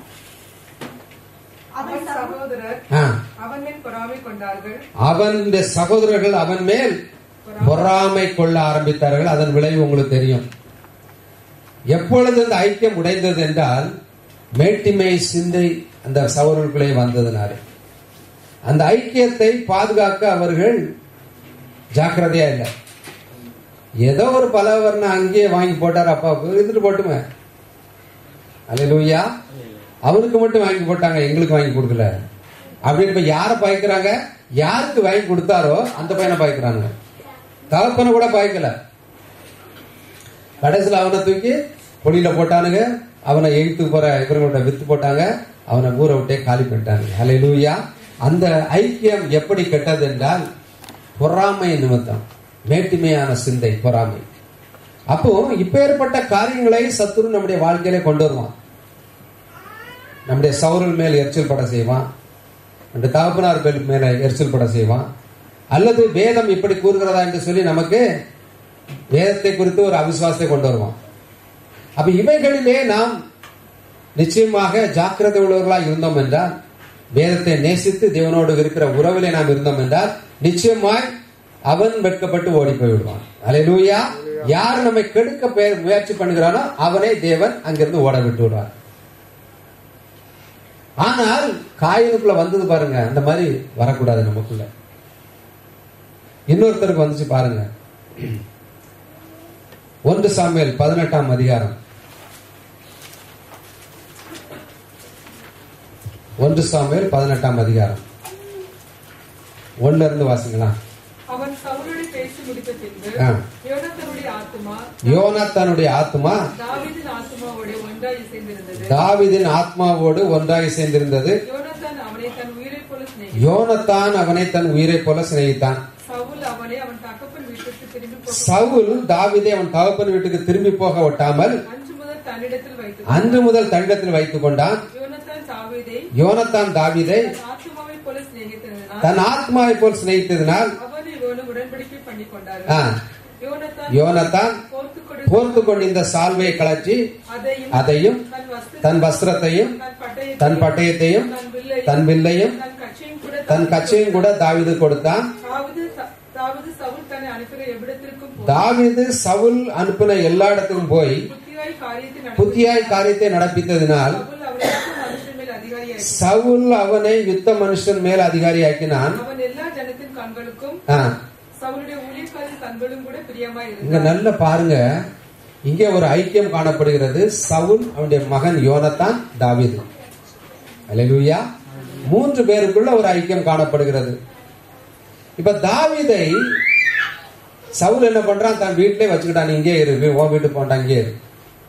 அவன் சகோதரர் ஆ, அவன் மேல் பொறாமை கொண்டார்கள் அவனுடைய சகோதரர்கள் அவன் மேல் பொறாமை கொள்ள ஆரம்பித்தார்கள் அதன் விளைவு உங்களுக்கு தெரியும் எப்பொழுது இந்த ஐக்கியம் உடைந்தது என்றால் மேட்டிமை சிந்தை அந்த சகோதரர்களே வந்ததினாலே அந்த ஐக்கியத்தை பாதுகாக்க அவர்கள் ஜாக்கிரதையா இல்லை ஏதோ ஒரு பலவர்ண அங்கேயே வாங்கி போட்டார் அப்பா இருந்துட்டு போட்டுமே அல்லேலூயா அவனுக்கு மட்டும் வாங்கி போட்டாங்க எங்களுக்கு வாங்கி கொடுக்கல அப்படின்னு இப்ப யாரை பாய்க்கிறாங்க யாருக்கு வாங்கி கொடுத்தாரோ அந்த பையனை பாய்க்கிறாங்க தகப்பனை கூட பாய்க்கல கடைசியில் அவனை தூக்கி பொடியில போட்டானுங்க அவனை எயித்து போற இவர்களோட வித்து போட்டாங்க அவனை ஊரை விட்டே காலி பண்ணிட்டாங்க ஹalleluya அந்த ஐக்கியம் எப்படி கெட்டது என்றால் பொறாமை நிமித்தம் மேட்டிமையான சிந்தை பொறாமை அப்போ இப்பேற்பட்ட காரியங்களை சத்துரு நம்முடைய வாழ்க்கையில கொண்டு வருவான் நம்முடைய சௌரல் மேல் எரிச்சல் பட செய்வான் நம்முடைய தகப்பனார் மேல் மேல எரிச்சல் பட செய்வான் அல்லது வேதம் இப்படி கூறுகிறதா என்று சொல்லி நமக்கு வேதத்தை குறித்து ஒரு அவிசுவாசத்தை கொண்டு வருவான் அப்ப இவைகளிலே நாம் நிச்சயமாக ஜாக்கிரதை உள்ளவர்களாக இருந்தோம் என்றால் வேதத்தை நேசித்து தேவனோடு இருக்கிற உறவிலே நாம் இருந்தோம் என்றால் நிச்சயமாய் அவன் வெட்கப்பட்டு ஓடி போய் விடுவான் அல்லேலூயா யார் நம்மை கெடுக்க பே- முயற்சி பண்ணுகிறானோ அவனை தேவன் அங்கிருந்து ஓட விட்டு விடுவார் ஆனால் காயினுக்குள்ள வந்தது பாருங்க அந்த மாதிரி வரக்கூடாது நமக்குள்ள இன்னொருத்தருக்கு வந்துச்சு பாருங்க ஒன்று சாமியல் பதினெட்டாம் அதிகாரம் ஒன்று சாமியல் பதினெட்டாம் அதிகாரம் ஒண்ணுல இருந்து வாசிங்களா அவன் சவுலோடு பேசி முடித்த பின்பு ஆ. யோனத்தனுடைய ஆத்துமா யோனத்தானுடைய ஆத்மா தாவீதின் ஆத்துமாவோடு ஒன்றாய் இசைந்திருந்தது தாவீதின் ஆத்மாவோடு ஒன்றாய் சேர்ந்திருந்தது யோனத்தான் அவனை தன் உயிரைப் போல சிநேகித்தான் யோனத்தான் அவனை தன் உயிரைப் போல சிநேகித்தான் சவுல் அவனை அவன் தகப்பன் வீட்டுக்கு திரும்பி போக சவுல் தாவீதை அவன் தகப்பன் வீட்டுக்கு திரும்பி போக விட்டாமல் அன்று முதல் தன்னிடத்தில் வைத்து அன்று முதல் தன்னிடத்தில் வைத்துக் கொண்டான் யோனத்தான் தாவீதை யோனத்தான் தாவீதை தன் ஆத்துமாவைப் போல சிநேகித்ததினால் தன் ஆத்மாவை போல் சிநேகித்ததினால் அவன் இவனும் உடன்படிக்கை பண்ணி ஆ, கொண்டார்கள் யோனத்தான் யோனத்தான் போர்த்துக் கொடு போர்த்து கொண்டு இந்த சால்வையை கழற்றி அதையும் அதையும் தன் வஸ்திர தன் வஸ்திரத்தையும் தன் பட்டயத்தையும் தன் பட்டயத்தையும் தன் வில்லையும் தன் வில்லையும் தன் கட்சியும் கூட தன் கச்சையும் கூட தாவீது கொடுத்தான் தாவது தாவது சவுல் தன்னை அனுப்புகிற எவ்விடத்திற்கும் போய் தாவீது சவுல் அனுப்பின எல்லா இடத்துக்கும் போய் புத்தியாய் காரியத்தை நடத்தி புத்தியாய் காரியத்தை நடப்பித்ததினால் சவுல் அவனை யுத்த மனுஷன் மேல் அதிகாரியாய் சவுல் அவனை யுத்த மனுஷன் மேல் அதிகாரியாக்கினான் அவன் எல்லா ஜனத்தின் கண்களுக்கும் ஆ, சவுளுடைய ஊழியக்காரின் கண்களும் கூட பிரியமாய் இங்க இருந்தான் நல்ல பாருங்க இங்கே ஒரு ஐக்கியம் காணப்படுகிறது சவுல் அவனுடைய மகன் யோனத்தான் தாவீது அல்லேலூயா மூன்று பேருக்குள்ள ஒரு ஐக்கியம் காணப்படுகிறது இப்ப தாவீதை சவுல் என்ன பண்றான் தன் வீட்டிலே வச்சுக்கிட்டான் இங்கே இரு வீ- உன் வீட்டு போண்டான் இங்கே இரு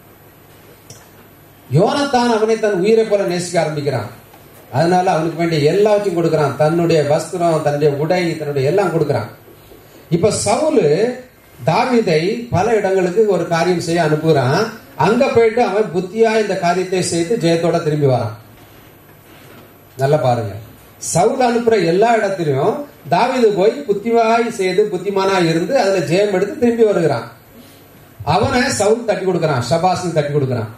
யோனத்தான் அவனை தன் உயிரை போல நேசிக்க ஆரம்பிக்கிறான் அதனால அவனுக்கு வேண்டிய எல்லாத்தையும் கொடுக்கறான் தன்னுடைய வஸ்திரம் தன்னுடைய உடை தன்னுடைய எல்லாம் கொடுக்கறான் இப்ப சவுலு தாவீதை பல இடங்களுக்கு ஒரு காரியம் செய்ய அனுப்புகிறான் அங்க போயிட்டு அவன் புத்தியா இந்த காரியத்தை செய்து ஜெயத்தோட திரும்பி வரான் நல்லா பாருங்க சவுல் அனுப்புற எல்லா இடத்திலும் தாவீது போய் புத்திவாய் செய்து புத்திமானா இருந்து அதுல ஜெயம் எடுத்து திரும்பி வருகிறான் அவனை சவுல் தட்டி கொடுக்கறான் ஷபாஸ்னு தட்டி கொடுக்கறான்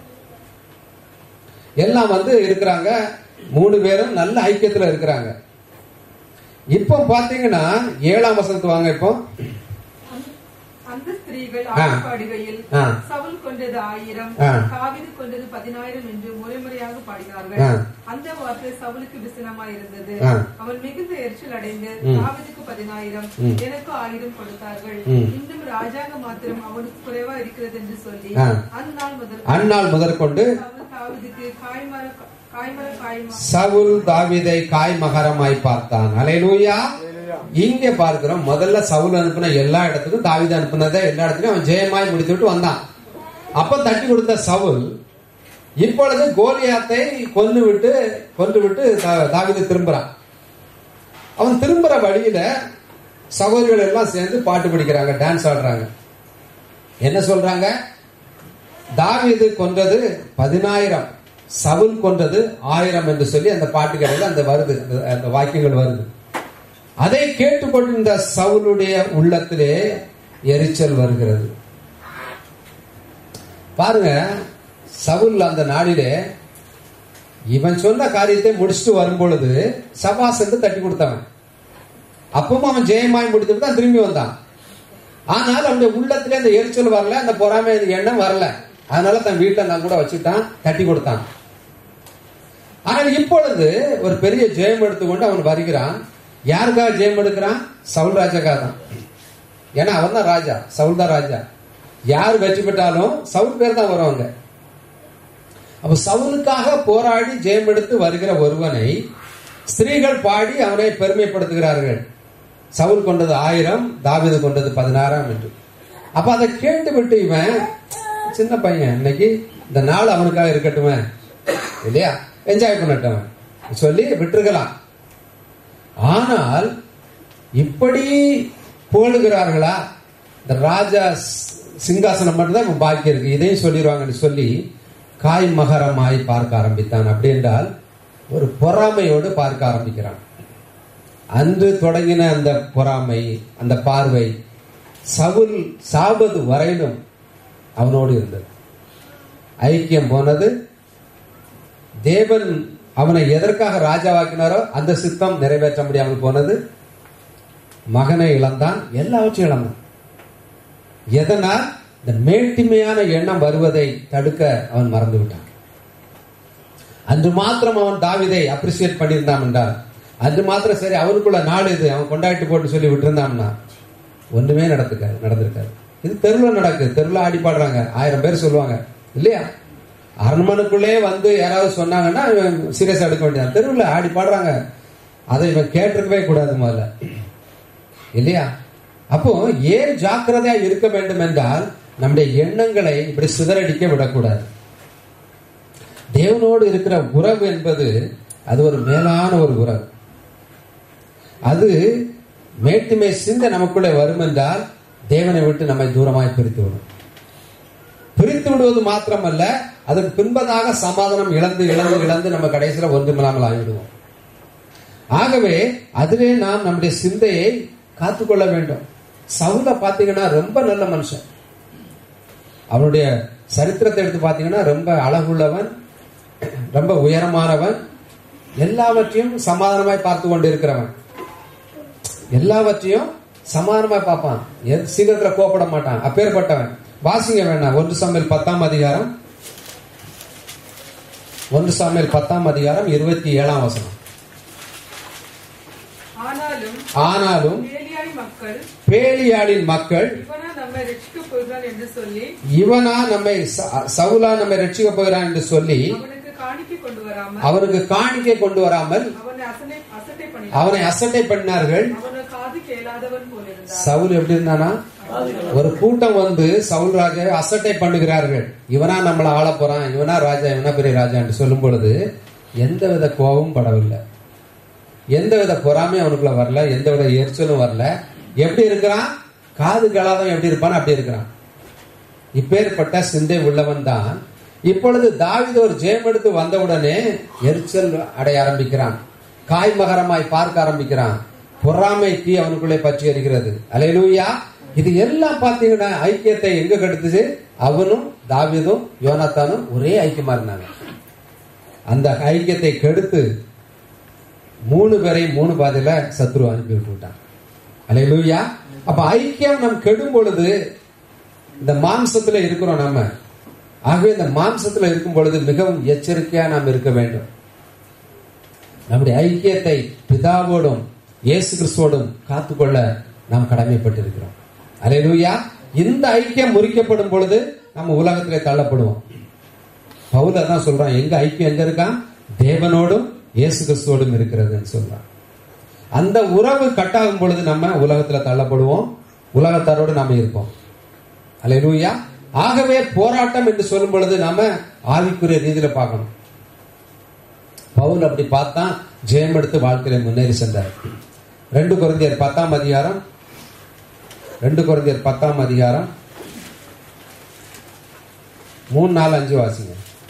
எல்லாம் வந்து இருக்கிறாங்க மூணு பேரும் நல்ல ஐக்கியத்துல இருக்கிறாங்க இப்போ பாத்தீங்கன்னா ஏழாம் வசனத்து வாங்க இப்போ அந்த ஸ்திரீகள் ஆ. ஆடிப்பாடுகையில் ஆ. சவுல் கொண்டது ஆயிரம் ஆ. காவிரி கொண்டது பதினாயிரம் என்று முறைமுறையாக பாடினார்கள் ஆ. அந்த வார்த்தை சவுலுக்கு விசனமாய் இருந்தது ஆ. அவன் மிகுந்த எரிச்சல் அடைந்து ம். தாவீதுக்கு பதினாயிரம் ம். எனக்கு ஆயிரம் கொடுத்தார்கள் ம். இன்னும் ராஜாங்க மாத்திரம் அவனுக்கு குறைவா இருக்கிறது என்று சொல்லி ஆ. அந்நாள் முதல் அந்நாள் முதற்கொண்டு சவுல் தாவீதுக்கு காய்மர காய்மர காய்மா சவுல் தாவீதை காய் மகரமாய் பார்த்தான் அலையலூயா இங்க பார்க்கிறோம் முதல்ல சவுல் அனுப்பின எல்லா இடத்துக்கும் தாவீது அனுப்பினதை எல்லா இடத்துலயும் அவன் ஜெயமாய் முடித்துவிட்டு வந்தான் அப்ப தட்டி கொடுத்த சவுல் இப்பொழுது கோலியாத்தை கொன்று விட்டு கொன்று விட்டு தா- தாவீது திரும்புறான் அவன் திரும்புற வழியில சகோதரிகள் எல்லாம் சேர்ந்து பாட்டு பிடிக்கிறாங்க டான்ஸ் ஆடுறாங்க என்ன சொல்றாங்க தாவீது கொன்றது பதினாயிரம் சவுல் கொன்றது ஆயிரம் என்று சொல்லி அந்த பாட்டுகளில் அந்த வருது அந்த- அந்த வாக்கியங்கள் வருது அதை கேட்டுக்கொண்டிருந்த சவுலுடைய உள்ளத்திலே எரிச்சல் வருகிறது பாருங்க சவுல் அந்த நாளிலே இவன் சொன்ன காரியத்தை முடிச்சுட்டு வரும் பொழுது சபாஸ் என்று தட்டி கொடுத்தவன் அப்பவும் அவன் ஜெயமாய் முடித்துட்டு தான் திரும்பி வந்தான் ஆனால் அவனுடைய உள்ளத்திலே அந்த எரிச்சல் வரல அந்த பொறாமை எண்ணம் வரல அதனால தன் வீட்டை நான் கூட வச்சுட்டான் தட்டி கொடுத்தான் ஆனால் இப்பொழுது ஒரு பெரிய ஜெயம் எடுத்துக்கொண்டு அவன் வருகிறான் யாருக்காக ஜெயம் எடுக்கிறான் சவுல் ராஜாக்காக தான் ஏன்னா அவன் தான் ராஜா சவுல் தான் ராஜா யார் வெற்றி பெற்றாலும் சவுல் பேர் தான் வருவாங்க அப்ப சவுலுக்காக போராடி ஜெயம் எடுத்து வருகிற ஒருவனை ஸ்திரீகள் பாடி அவனை பெருமைப்படுத்துகிறார்கள் சவுல் கொண்டது ஆயிரம் தாவீது கொண்டது பதினாறாம் என்று அப்ப அதை கேட்டு விட்டு இவன் சின்ன பையன் இன்னைக்கு இந்த நாள் அவனுக்காக இருக்கட்டுமே இல்லையா என்ஜாய் பண்ணட்டும் சொல்லி விட்டுருக்கலாம் ஆனால் இப்படி புகழுகிறார்களா இந்த ராஜா ஸ்- சிங்காசனம் மட்டும்தான் இப்ப பாக்கி இருக்கு இதையும் சொல்லிடுவாங்கன்னு சொல்லி காய் மகரமாய் பார்க்க ஆரம்பித்தான் அப்படி என்றால் ஒரு பொறாமையோடு பார்க்க ஆரம்பிக்கிறான் அன்று தொடங்கின அந்த பொறாமை அந்த பார்வை சவுல் சாபது வரையிலும் அவனோடு இருந்தது ஐக்கியம் போனது தேவன் அவனை எதற்காக ராஜாவாக்கினாரோ அந்த சித்தம் நிறைவேற்ற முடியாமல் போனது மகனை இழந்தான் எல்லாவற்றையும் இழந்தான் எதனால் இந்த மேட்டிமையான எண்ணம் வருவதை தடுக்க அவன் மறந்து விட்டான் அன்று மாத்திரம் அவன் தாவிதை அப்ரிசியேட் பண்ணியிருந்தான் என்றால் அன்று மாத்திரம் சரி அவனுக்குள்ள நாள் இது அவன் கொண்டாடி போட்டு சொல்லி விட்டுருந்தான்னா ஒண்ணுமே நடந்துக்காது நடந்திருக்காது இது தெருவில் நடக்குது தெருவில் ஆடி பாடுறாங்க ஆயிரம் பேர் சொல்லுவாங்க இல்லையா அரண்மனைக்குள்ளே வந்து யாராவது சொன்னாங்கன்னா இவன் சீரியஸ் எடுக்க வேண்டியது தெருவில் ஆடி பாடுறாங்க அதை இவன் கேட்டிருக்கவே கூடாது முதல்ல இல்லையா அப்போ ஏன் ஜாக்கிரதையா இருக்க வேண்டும் என்றால் நம்முடைய எண்ணங்களை இப்படி சிதறடிக்க விடக்கூடாது தேவனோடு இருக்கிற உறவு என்பது அது ஒரு மேலான ஒரு உறவு அது மேட்டுமை சிந்த நமக்குள்ளே வரும் என்றால் தேவனை விட்டு நம்மை தூரமாய் பிரித்து விடும் பிரித்து விடுவது மாத்திரமல்ல அதற்கு பின்பதாக சமாதானம் இழந்து இழந்து இழந்து நம்ம கடைசியில ஒன்றுமில்லாமல் ஆகிவிடுவோம் ஆகவே அதிலே நாம் நம்முடைய சிந்தையை காத்துக்கொள்ள வேண்டும் சவுல பாத்தீங்கன்னா ரொம்ப நல்ல மனுஷன் அவனுடைய சரித்திரத்தை எடுத்து பாத்தீங்கன்னா ரொம்ப அழகுள்ளவன் ரொம்ப உயரமானவன் எல்லாவற்றையும் சமாதானமாய் பார்த்து கொண்டு இருக்கிறவன் எல்லாவற்றையும் சமாதானமாய் பார்ப்பான் எது சீக்கிரத்துல கோபப்பட மாட்டான் அப்பேற்பட்டவன் வாசிங்க வேணாம் ஒன்று சாமியல் பத்தாம் அதிகாரம் ஒன்று சாமியல் பத்தாம் அதிகாரம் இருபத்தி ஏழாம் வசனம் ஆனாலும் ஆனாலும் ஏலியாய் மக்கள் பேலியாளின் மக்கள் இவனா நம்மை ரட்சிக்கப் போகிறான் என்று சொல்லி இவனா நம்மை ச- சவுலா நம்மை ரட்சிக்க போகிறான் என்று சொல்லி அவனுக்கு காணிக்கை கொண்டு வராமல் அவனுக்கு காணிக்கை கொண்டு வராமல் அவனை அசனை அசட்டை பண்ணி அவனை அசட்டை பண்ணார்கள் அவனை காது கேளாதவன் போல இருந்தான் சவுல் எப்படி இருந்தானா ஒரு கூட்டம் வந்து சவுல் ராஜாவை அசட்டை பண்ணுகிறார்கள் இவனா நம்மள ஆள போறான் இவனா ராஜா இவனா பெரிய ராஜா என்று சொல்லும் பொழுது எந்தவித கோபமும் படவில்லை எந்தவித பொறாமையும் அவனுக்குள்ள வரல எந்தவித எரிச்சலும் வரல எப்படி இருக்கிறான் காது கலாதம் எப்படி இருப்பான் அப்படி இருக்கிறான் இப்பேற்பட்ட சிந்தை உள்ளவன் தான் இப்பொழுது தாவீது ஒரு ஜெயம் எடுத்து வந்தவுடனே எரிச்சல் அடைய ஆரம்பிக்கிறான் காய்மகரமாய் பார்க்க ஆரம்பிக்கிறான் பொறாமை தீ அவனுக்குள்ளே பற்றி எறிகிறது அலையலூயா இது எல்லாம் பாத்தீங்கன்னா ஐக்கியத்தை எங்க கெடுத்துச்சு அவனும் தாவீதும் யோனாத்தானும் ஒரே ஐக்கியமா இருந்தாங்க அந்த ஐக்கியத்தை கெடுத்து மூணு பேரையும் மூணு பாதையில சத்ரு அனுப்பி விட்டு விட்டான் அலையலூயா அப்ப ஐக்கியம் நம் கெடும் பொழுது இந்த மாம்சத்துல இருக்கிறோம் நம்ம ஆகவே இந்த மாம்சத்துல இருக்கும் பொழுது மிகவும் எச்சரிக்கையா நாம் இருக்க வேண்டும் நம்முடைய ஐக்கியத்தை பிதாவோடும் இயேசு கிறிஸ்துவோடும் காத்துக்கொள்ள நாம் கடமைப்பட்டிருக்கிறோம் அலையலூயா இந்த ஐக்கியம் முறிக்கப்படும் பொழுது நம்ம உலகத்திலே தள்ளப்படுவோம் பவுல தான் சொல்றான் எங்க ஐக்கியம் எங்க இருக்கான் தேவனோடும் இயேசு கிறிஸ்துவோடும் இருக்கிறதுன்னு சொல்றான் அந்த உறவு கட்டாகும் பொழுது நம்ம உலகத்துல தள்ளப்படுவோம் உலகத்தாரோடு நாம இருப்போம் அல்லேலூயா ஆகவே போராட்டம் என்று சொல்லும் பொழுது நாம ஆவிக்குரிய ரீதியில பார்க்கணும் பவுல் அப்படி பார்த்தா ஜெயம் எடுத்து வாழ்க்கையில முன்னேறி சென்றார் ரெண்டு குழந்தையர் பத்தாம் அதிகாரம் ரெண்டு குழந்தையர் பத்தாம் அதிகாரம் மூணு நாலு அஞ்சு வாசிங்க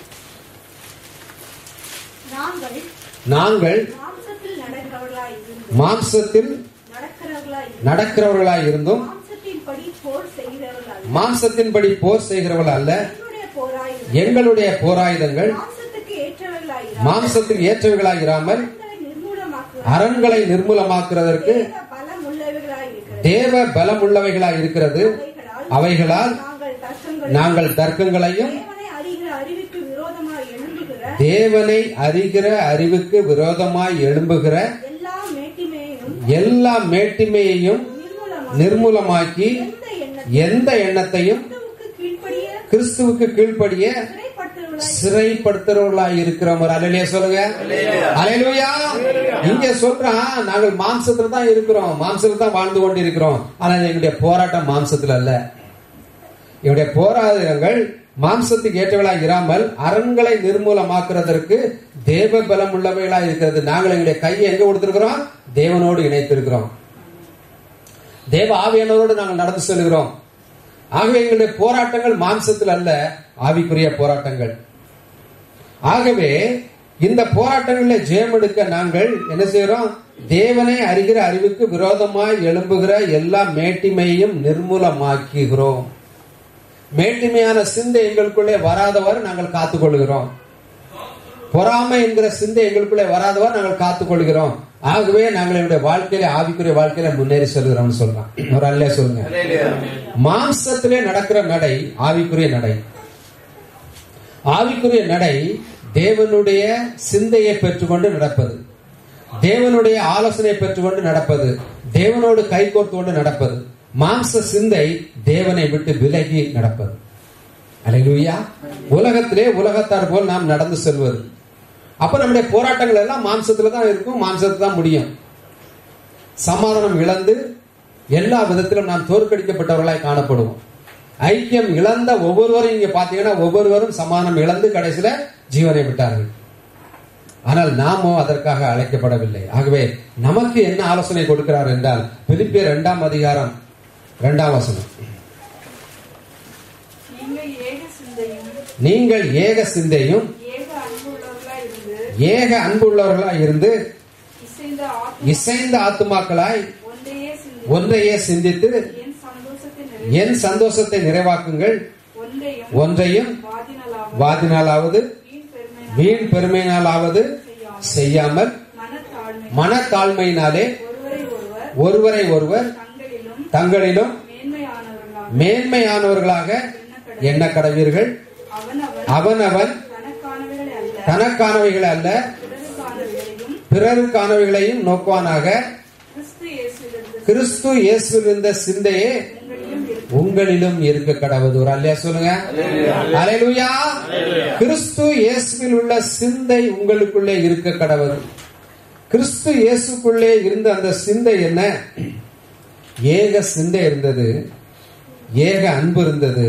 நாங்கள் நாங்கள் மாம்சத்தில் நடக்கிறவர்களாய் இருந்து மாம்சத்தில் நடக்கிறவர்களாய் இருந்து நடக்கிறவர்களாய் இருந்தும் மாம்சத்தின்படி போர் செய்கிறவர்களாய் மாம்சத்தின்படி போர் செய்கிறவர்கள் அல்ல எங்களுடைய போராயுதம் எங்களுடைய போராயுதங்கள் மாம்சத்துக்கு ஏற்றவர்களாய் மாம்சத்துக்கு ஏற்றவைகளாய் இராமல் நிர்மூலமாக்குவது அரண்களை நிர்மூலமாக்குறதற்கு பலம் உள்ளவர்களாய் இருக்கிறது தேவ பலம் உள்ளவைகளாய் இருக்கிறது அவைகளால் நாங்கள் தர்க்கங்களை நாங்கள் தர்க்கங்களையும் தேவனை அறிகிற அறிவுக்கு விரோதமாய் எழும்புகிற தேவனை அறிகிற அறிவுக்கு விரோதமாய் எழும்புகிற எல்லா மேட்டிமையையும் எல்லா மேட்டிமையையும் நிர்மூலமாக நிர்மூலமாக்கி எந்த எண்ண எந்த எண்ணத்தையும் கிறிஸ்துவுக்கு கீழ்ப்படிய கிறிஸ்துவுக்கு கீழ்ப்படிய சிறைப்பட்டவர்களாய் சிறைப்படுத்துறவர்களாய் இருக்கிறோம் ஒரு அலையிலேயே சொல்லுங்க அலையிலுயா இங்க சொல்றான் நாங்கள் மாம்சத்துல தான் இருக்கிறோம் மாம்சத்துல தான் வாழ்ந்து கொண்டு இருக்கிறோம் ஆனா எங்களுடைய போராட்டம் மாம்சத்துல அல்ல எங்களுடைய போராட்டங்கள் மாம்சத்துக்கு ஏற்றவர்களாய் இராமல் அரண்களை நிர்மூலமாக்குறதற்கு தேவ பலம் உள்ளவைகளாய் இருக்கிறது நாங்கள் எங்களுடைய கையை எங்க கொடுத்திருக்கிறோம் தேவனோடு இணைத்திருக்கிறோம் தேவ ஆவியானவரோடு நாங்கள் நடந்து செல்கிறோம் ஆகவே எங்களுடைய போராட்டங்கள் மாம்சத்தில் அல்ல ஆவிக்குரிய போராட்டங்கள் ஆகவே இந்த போராட்டங்களில் ஜெயம் எடுக்க நாங்கள் என்ன செய்யறோம் தேவனை அறிகிற அறிவுக்கு விரோதமாய் எழும்புகிற எல்லா மேட்டிமையையும் நிர்மூலமாக்குகிறோம் மேட்டிமையான சிந்தை எங்களுக்குள்ளே வராதவர் நாங்கள் காத்துக்கொள்கிறோம் பொறாமை என்கிற சிந்தை எங்களுக்குள்ளே வராதவர் நாங்கள் காத்துக்கொள்கிறோம் ஆகவே நாங்கள் எங்களுடைய வாழ்க்கையில ஆவிக்குரிய வாழ்க்கையில முன்னேறி செல்கிறோம்னு சொல்லலாம் ஒரு அல்லே சொல்லுங்க மாம்சத்திலே நடக்கிற நடை ஆவிக்குரிய நடை ஆவிக்குரிய நடை தேவனுடைய சிந்தையை பெற்றுக்கொண்டு நடப்பது தேவனுடைய ஆலோசனை பெற்றுக்கொண்டு நடப்பது தேவனோடு கைகோர்த்து கொண்டு நடப்பது மாம்ச சிந்தை தேவனை விட்டு விலகி நடப்பது அல்லேலூயா உலகத்திலே உலகத்தார் போல் நாம் நடந்து செல்வது அப்ப நம்முடைய போராட்டங்கள் எல்லாம் மாம்சத்துல தான் இருக்கும் மாம்சத்துல தான் முடியும் சமாதானம் இழந்து எல்லா விதத்திலும் நாம் தோற்கடிக்கப்பட்டவர்களாய் காணப்படுவோம் ஐக்கியம் இழந்த ஒவ்வொருவரும் இங்க பாத்தீங்கன்னா ஒவ்வொருவரும் சமாதானம் இழந்து கடைசியில ஜீவனை விட்டார்கள் ஆனால் நாமோ அதற்காக அழைக்கப்படவில்லை ஆகவே நமக்கு என்ன ஆலோசனை கொடுக்கிறார் என்றால் பிலிப்பியர் இரண்டாம் அதிகாரம் இரண்டாம் வசனம் நீங்கள் ஏக சிந்தையும் நீங்கள் ஏக சிந்தையும் ஏக அன்புள்ளவர்களாய் இருந்து ஏக அன்புள்ளவர்களாய் இருந்து இசைந்த ஆத்மா இசைந்த ஆத்துமாக்களாய் ஒன்றையே சிந்தி ஒன்றையே சிந்தித்து என் சந்தோஷத்தை நிறைவே என் சந்தோஷத்தை நிறைவாக்குங்கள் ஒன்றையும் ஒன்றையும் வாதினலாவது வாதினாலாவது வீண் பெருமை வீண் பெருமையினாலாவது செய்யாமல் மனத்தாழ்மை மனத்தாழ்மையினாலே ஒருவரை ஒருவர் ஒருவரை ஒருவர் தங்களிலும் தங்களிலும் மேன்மையானவர்களாக மேன்மையானவர்களாக எண்ண கடவீர்கள் அவனவன் அவனவன் தனக்கானவைகளை அல்ல தனக்கானவைகள் அல்ல பிறருக்கானவைகளையும் பிறருக்கானவைகளையும் நோக்குவானாக கிறிஸ்து இயேசுவிலிருந்து கிறிஸ்து இயேசுவில் இருந்த சிந்தையே உங்களிலும் இருக்கு உங்களிலும் இருக்க கடவுது ஒரு அல்லையா சொல்லுங்க அலையலுயா கிறிஸ்து இயேசுவில் உள்ள சிந்தை உங்களுக்குள்ளே இருக்க கடவுது கிறிஸ்து இயேசுக்குள்ளே இருந்த அந்த சிந்தை என்ன ஏக சிந்தை இருந்தது ஏக அன்பு இருந்தது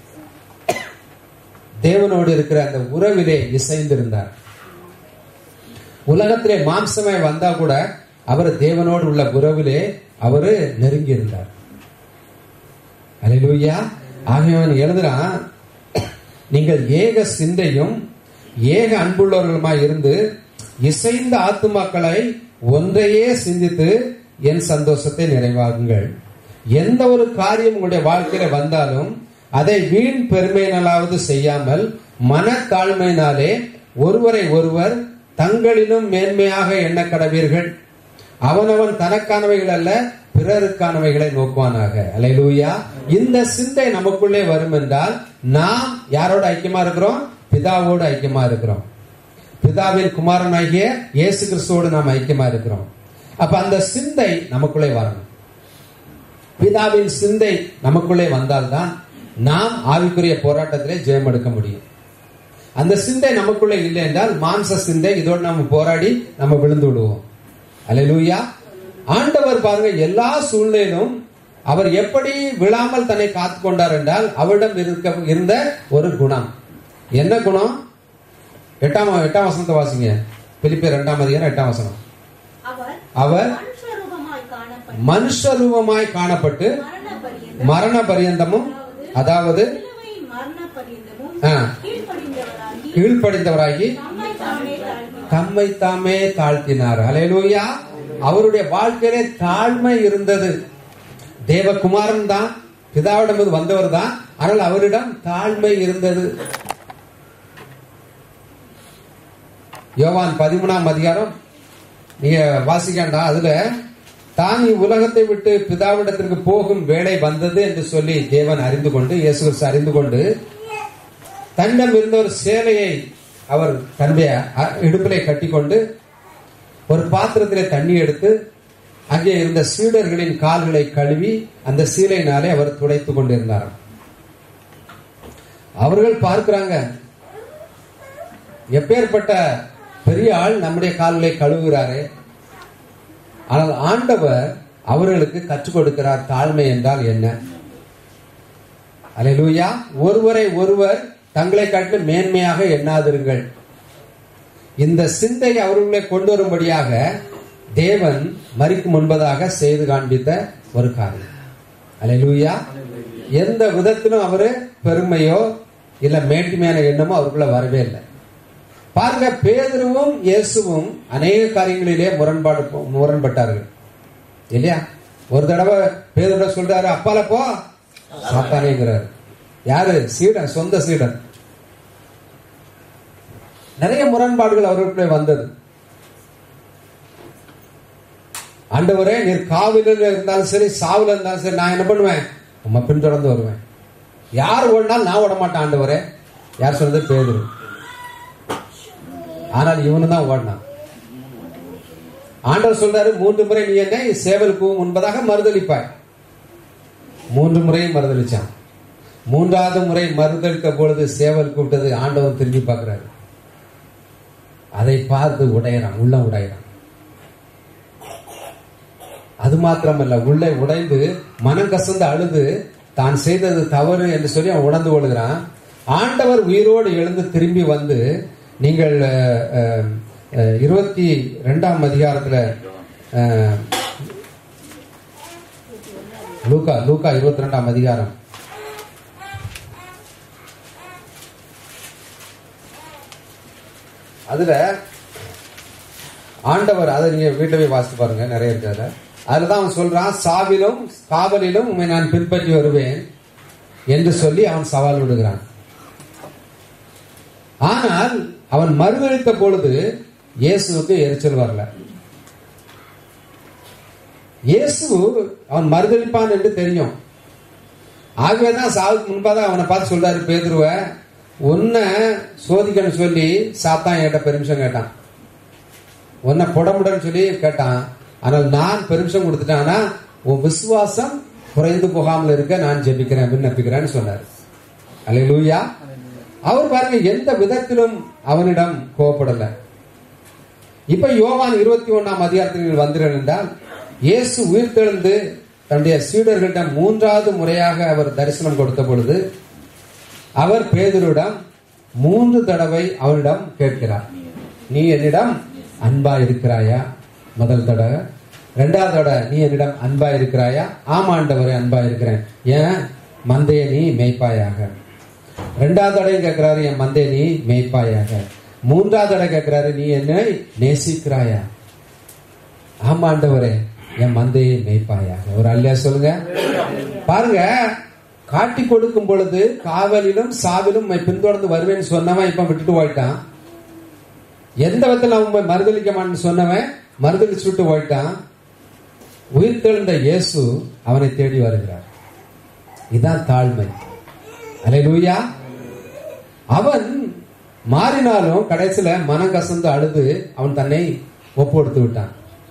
தேவனோடு இருக்கிற அந்த உறவிலே இசைந்திருந்தார் உலகத்திலே மாம்சமே வந்தா கூட அவர் தேவனோடு உள்ள உறவிலே அவரு நெருங்கி இருந்தார் அலையிலூயா ஆகியவன் எழுதுறான் நீங்கள் ஏக சிந்தையும் ஏக அன்புள்ளவர்களுமாய் இருந்து இசைந்த ஆத்துமாக்களை ஒன்றையே சிந்தித்து என் சந்தோஷத்தை நிறைவாகுங்கள் எந்த ஒரு காரியம் உங்களுடைய வாழ்க்கையில வந்தாலும் அதை வீண் பெருமையினாலாவது செய்யாமல் மனத்தாழ்மையினாலே ஒருவரை ஒருவர் தங்களிலும் மேன்மையாக எண்ண கடவீர்கள் அவனவன் தனக்கானவைகள் அல்ல பிறருக்கானவைகளை நோக்குவானாக அலையிலூயா இந்த சிந்தை நமக்குள்ளே வரும் என்றால் நாம் யாரோட ஐக்கியமா இருக்கிறோம் பிதாவோடு ஐக்கியமா இருக்கிறோம் பிதாவின் குமாரனாகிய இயேசு கிறிஸ்துவோடு நாம் ஐக்கியமா இருக்கிறோம் அப்ப அந்த சிந்தை நமக்குள்ளே வரணும் பிதாவின் சிந்தை நமக்குள்ளே வந்தால்தான் நாம் ஆவிக்குரிய போராட்டத்திலே ஜெயம் எடுக்க முடியும் அந்த சிந்தை நமக்குள்ளே இல்லை என்றால் மாம்ச சிந்தை இதோடு நம்ம போராடி நம்ம விழுந்து விடுவோம் அல்லேலூயா ஆண்டவர் பாருங்க எல்லா சூழ்நிலையிலும் அவர் எப்படி விழாமல் தன்னை காத்து கொண்டார் என்றால் அவரிடம் இருக்க இருந்த ஒரு குணம் என்ன குணம் எட்டாம் எட்டாம் வசனத்தை வாசிங்க பிலிப்பியர் இரண்டாம் அதிகாரம் எட்டாம் வசனம் அவர் அவர் மனுஷரூபமாய் காணப்பட்டு மனுஷ ரூபமாய் காணப்பட்டு மரண பரியந்தம் மரண பரியந்தமும் அதாவது சிலுவையின் மரண பரியந்தமும் ஆ, கீழ்ப்படிந்தவராகி கீழ்ப்படிந்தவராகி தம்மை தாமே தாழ்த்தி தம்மை தாமே தாழ்த்தினார் அலையலூயா அவருடைய வாழ்க்கையிலே தாழ்மை இருந்தது தேவகுமாரன் தான் பிதாவிடம் வந்தவர் தான் ஆனால் அவரிடம் தாழ்மை இருந்தது யோவான் பதிமூணாம் அதிகாரம் நீங்க வாசிக்கண்டா அதுல தான் உலகத்தை விட்டு பிதாவிடத்திற்கு போகும் வேலை வந்தது என்று சொல்லி தேவன் அறிந்து கொண்டு இயேசு கிறிஸ்து அறிந்து கொண்டு தன்னிடம் இருந்த ஒரு சேலையை அவர் தன்னுடைய அ- இடுப்பிலே கட்டிக்கொண்டு ஒரு பாத்திரத்திலே தண்ணி எடுத்து அங்கே இருந்த சீடர்களின் கால்களை கழுவி அந்த சீலையினாலே அவர் துடைத்துக் கொண்டிருந்தார் அவர்கள் பார்க்கிறாங்க எப்பேற்பட்ட பெரிய ஆள் நம்முடைய கால்களை கழுவுகிறாரே ஆனால் ஆண்டவர் அவர்களுக்கு கற்றுக் கொடுக்கிறார் தாழ்மை என்றால் என்ன அல்லேலூயா ஒருவரை ஒருவர் தங்களை காட்டிலும் மேன்மையாக எண்ணாதிருங்கள் இந்த சிந்தை அவர்களை கொண்டு வரும்படியாக தேவன் மறிக்கும் முன்பதாக செய்து காண்பித்த ஒரு காரியம் அல்லேலூயா எந்த விதத்திலும் அவரு பெருமையோ இல்ல மேட்டுமையான எண்ணமோ அவருக்குள்ள வரவே இல்லை பாருங்க பேதுருவும் இயேசுவும் அநேக காரியங்களிலே முரண்பாடு முரண்பட்டார்கள் இல்லையா ஒரு தடவை பேதுருட சொல்றாரு அப்பால போ சாத்தானேங்கிறாரு யாரு சீடன் சொந்த சீடன் நிறைய முரண்பாடுகள் அவர்களுக்குள்ளே வந்தது ஆண்டவரே நீர் காவலில் இருந்தாலும் சரி சாவுல இருந்தாலும் சரி நான் என்ன பண்ணுவேன் உம்மை பின்தொடர்ந்து வருவேன் யார் ஓடினாலும் நான் ஓட மாட்டேன் ஆண்டவரே யார் சொன்னது பேதுரு ஆனால் இவனு தான் ஓடினான் ஆண்டவர் சொல்றாரு மூன்று முறை நீ என்னை சேவலுக்கு முன்பதாக மறுதளிப்பாய் மூன்று முறையும் மறுதளிச்சான் மூன்றாவது முறை மறுதளித்த பொழுது சேவல் கூப்பிட்டது ஆண்டவர் திரும்பி பார்க்கிறாரு அதை பார்த்து உடையறான் உள்ள உடையறான் அது மாத்திரமல்ல உள்ளே உடைந்து மனம் கசந்து அழுது தான் செய்தது தவறு என்று சொல்லி அவன் உணர்ந்து கொள்கிறான் ஆண்டவர் உயிரோடு எழுந்து திரும்பி வந்து நீங்கள் அஹ், அஹ், அஹ், இருபத்தி ரெண்டாம் அதிகாரத்துல அஹ், லூக்கா லூக்கா இருபத்தி ரெண்டாம் அதிகாரம் அதுல ஆண்டவர் அதை நீங்க வீட்டுல போய் வாசித்து பாருங்க நிறைய இருக்கு அதுல அதுலதான் அவன் சொல்றான் சாவிலும் காவலிலும் உண்மை நான் பின்பற்றி வருவேன் என்று சொல்லி அவன் சவால் விடுகிறான் ஆனால் அவன் மறுதளித்த பொழுது இயேசுவுக்கு எரிச்சல் வரல இயேசு அவன் மறுதளிப்பான் என்று தெரியும் ஆகவேதான் சாவுக்கு முன்பாக அவனை பார்த்து சொல்றாரு பேதுருவ உன்னை சோதிக்கன்னு சொல்லி சாத்தான் என்கிட்ட பெர்மிஷன் கேட்டான் உன்னை புடமுடன்னு சொல்லி கேட்டான் ஆனால் நான் பெர்மிஷன் கொடுத்துட்டேன் ஆனா உன் விசுவாசம் குறைந்து போகாமல் இருக்க நான் ஜெபிக்கிறேன் விண்ணப்பிக்கிறேன்னு சொன்னார் அல்லேலூயா அவர் பாருங்க எந்த விதத்திலும் அவனிடம் கோவப்படல இப்ப யோவான் இருபத்தி ஒண்ணாம் அதிகாரத்தில் வந்தீர்கள் என்றால் இயேசு உயிர்த்தெழுந்து தன்னுடைய சீடர்களிடம் மூன்றாவது முறையாக அவர் தரிசனம் கொடுத்த பொழுது அவர் பேதுருவிடம் மூன்று தடவை அவனிடம் கேட்கிறார் நீ என்னிடம் அன்பா இருக்கிறாயா முதல் தடவை ரெண்டாவது தடவை நீ என்னிடம் அன்பா இருக்கிறாயா ஆமாண்டவரே அன்பா இருக்கிறேன் ஏன் மந்தைய நீ மேய்ப்பாயாக ரெண்டாவது தடவை கேட்கிறாரு என் மந்தைய நீ மேய்ப்பாயாக மூன்றாவது தடவை கேட்கிறாரு நீ என்னை நேசிக்கிறாயா ஆமாண்டவரே என் மந்தையை மேய்ப்பாயாக ஒரு அல்லையா சொல்லுங்க பாருங்க காட்டி கொடுக்கும் பொழுது காவலிலும் சாவிலும் உம்மை பின்தொடர்ந்து வருவேன்னு சொன்னவன் இப்ப விட்டுட்டு போயிட்டான் எந்த விதத்துல அவன் உம்மை மறுதளிக்க மாட்டேன்னு சொன்னவன் மறுதளிச்சு விட்டு போயிட்டான் உயிர்த்தெழுந்த இயேசு அவனை தேடி வருகிறார் இதான் தாழ்மை அலையலூயா அவன் மாறினாலும் கடைசியில மனம் கசந்து அழுது அவன் தன்னை ஒப்பு கொடுத்து விட்டான்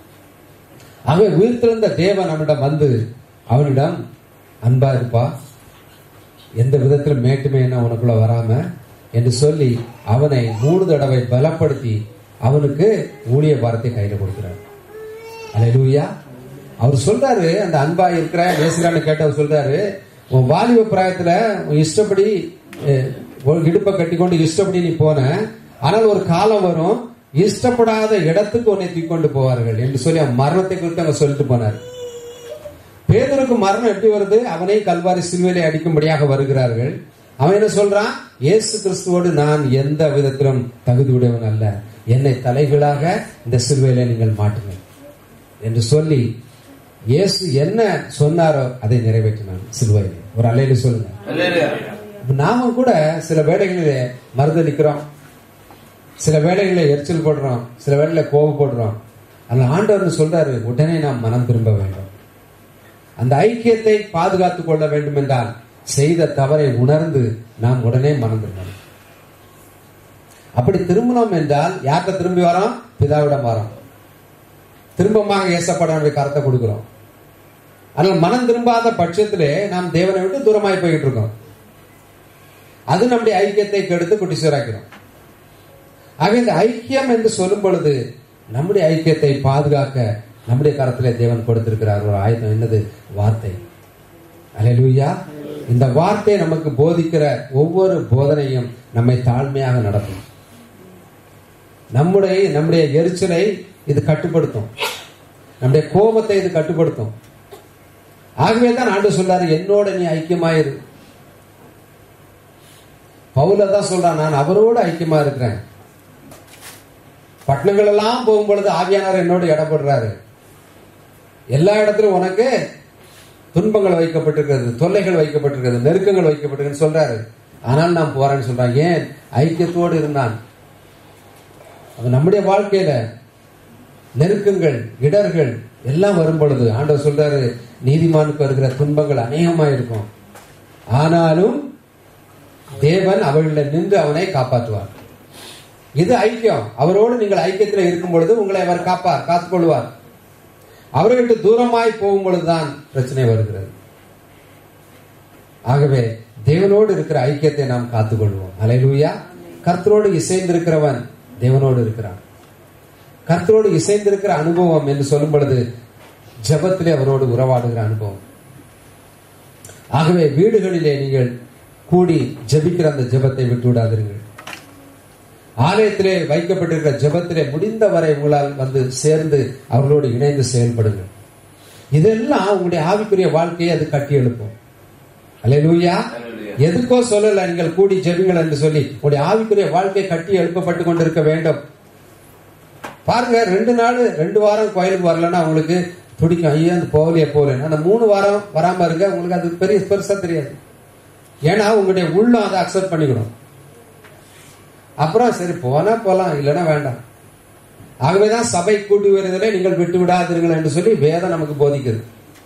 அவன் உயிர்த்தெழுந்த தேவன் அவனிடம் வந்து அவனிடம் அன்பா இருப்பா எந்த விதத்திலும் மேட்டுமே என்ன உனக்குள்ள வராம என்று சொல்லி அவனை மூணு தடவை பலப்படுத்தி அவனுக்கு ஊழிய பாரத்தை கையில கொடுக்கிறார் அல்லேலூயா அவர் சொல்றாரு அந்த அன்பா இருக்கிற நேசுறான்னு கேட்டவர் சொல்றாரு உன் வாலிப பிராயத்துல உன் இஷ்டப்படி அஹ், ஒரு இடுப்பை கட்டி கொண்டு இஷ்டப்படி நீ போன ஆனால் ஒரு காலம் வரும் இஷ்டப்படாத இடத்துக்கு உன்னை தூக்கி கொண்டு போவார்கள் என்று சொல்லி அவன் மரணத்தை குறித்து அங்க சொல்லிட்டு போனார் பேதருக்கு மரணம் எப்படி வருது அவனை கல்வாரி சிலுவையிலே அடிக்கும்படியாக வருகிறார்கள் அவன் என்ன சொல்றான் இயேசு கிறிஸ்துவோடு நான் எந்த விதத்திலும் தகுதி உடையவன் அல்ல என்னை தலைகளாக இந்த சிலுவையிலே நீங்கள் மாட்டுங்கள் என்று சொல்லி இயேசு என்ன சொன்னாரோ அதை நிறைவேற்றினான் சிலுவையிலே ஒரு அலையில சொல்லுங்க இப்ப நாம கூட சில வேளைகளிலே மறுதளிக்கிறோம் சில வேளைகளில் எரிச்சல் போடுறோம் சில வேளையில கோபப்படுறோம் அந்த ஆண்டவர் சொல்றாரு உடனே நாம் மனம் திரும்ப வேண்டும் அந்த ஐக்கியத்தை பாதுகாத்துக் கொள்ள வேண்டும் என்றால் செய்த தவறை உணர்ந்து நாம் உடனே மனம் திரும்பணும் அப்படி திரும்பினோம் என்றால் யார்கிட்ட திரும்பி வரோம் பிதாவிடம் வரோம் திரும்பமாக ஏசப்பட கரத்தை கொடுக்கிறோம் ஆனால் மனம் திரும்பாத பட்சத்திலே நாம் தேவனை விட்டு தூரமாய் போய்கிட்டு இருக்கோம் அது நம்முடைய ஐக்கியத்தை கெடுத்து குட்டிசுவராக்கிறோம் ஆக இந்த ஐக்கியம் என்று சொல்லும் பொழுது நம்முடைய ஐக்கியத்தை பாதுகாக்க நம்முடைய கரத்திலே தேவன் கொடுத்திருக்கிறார் ஒரு ஆயுதம் என்னது வார்த்தை அலையலூயா இந்த வார்த்தை நமக்கு போதிக்கிற ஒவ்வொரு போதனையும் நம்மை தாழ்மையாக நடத்தும் நம்முடைய நம்முடைய எரிச்சலை இது கட்டுப்படுத்தும் நம்முடைய கோபத்தை இது கட்டுப்படுத்தும் ஆகவே தான் ஆண்டு சொல்றாரு என்னோட நீ ஐக்கியமாயிரு பவுல தான் சொல்றான் நான் அவரோட ஐக்கியமா இருக்கிறேன் பட்டணங்கள் எல்லாம் போகும் பொழுது ஆவியானவர் என்னோடு இடப்படுறாரு எல்லா இடத்திலும் உனக்கு துன்பங்கள் வைக்கப்பட்டிருக்கிறது தொல்லைகள் வைக்கப்பட்டிருக்கிறது நெருக்கங்கள் வைக்கப்பட்டிருக்குன்னு சொல்றாரு ஆனால் நான் போறேன்னு சொல்றான் ஏன் ஐக்கியத்தோடு இருந்தான் அவன் நம்முடைய வாழ்க்கையில நெருக்கங்கள் இடர்கள் எல்லாம் வரும் பொழுது ஆண்டவர் சொல்றாரு நீதிமானுக்கு வருகிற துன்பங்கள் அநேகமா இருக்கும் ஆனாலும் தேவன் அவர்களில் நின்று அவனை காப்பாற்றுவார் இது ஐக்கியம் அவரோடு நீங்கள் ஐக்கியத்தில் இருக்கும் பொழுது உங்களை அவர் காப்பார் காத்துக்கொள்வார் அவரை விட்டு தூரமாய் போகும் பொழுதுதான் பிரச்சனை வருகிறது ஆகவே தேவனோடு இருக்கிற ஐக்கியத்தை நாம் காத்துக்கொள்வோம் அலையிலூயா கர்த்தரோடு இசைந்திருக்கிறவன் தேவனோடு இருக்கிறான் கர்த்தரோடு இசைந்திருக்கிற அனுபவம் என்று சொல்லும் பொழுது ஜபத்திலே அவரோடு உறவாடுகிற அனுபவம் ஆகவே வீடுகளிலே நீங்கள் கூடி ஜபிக்கிற அந்த ஜபத்தை விட்டு விடாதீர்கள் ஆலயத்திலே வைக்கப்பட்டிருக்கிற ஜபத்திலே முடிந்தவரை உங்களால் வந்து சேர்ந்து அவர்களோடு இணைந்து செயல்படுங்கள் இதெல்லாம் உங்களுடைய ஆவிக்குரிய வாழ்க்கையை அது கட்டி எழுப்பும் அல்லேலூயா எதுக்கோ சொல்லல நீங்கள் கூடி ஜெபிங்கள் என்று சொல்லி உங்களுடைய ஆவிக்குரிய வாழ்க்கை கட்டி எழுப்பப்பட்டு கொண்டிருக்க வேண்டும் பாருங்க ரெண்டு நாள் ரெண்டு வாரம் கோயிலுக்கு வரலன்னா உங்களுக்கு துடிக்கும் ஐயோ அந்த போகலையே போகலன்னு அந்த மூணு வாரம் வராம இருங்க உங்களுக்கு அது பெரிய பெருசா தெரியாது ஏன்னா உங்களுடைய உள்ளம் அதை அக்செப்ட் பண்ணிக்கணும் அப்புறம் சரி போனா போலாம் இல்லைன்னா வேண்டாம் ஆகவேதான் சபை கூட்டி வருவதிலே நீங்கள் விட்டு விடாதீர்கள் என்று சொல்லி வேதம் நமக்கு போதிக்குது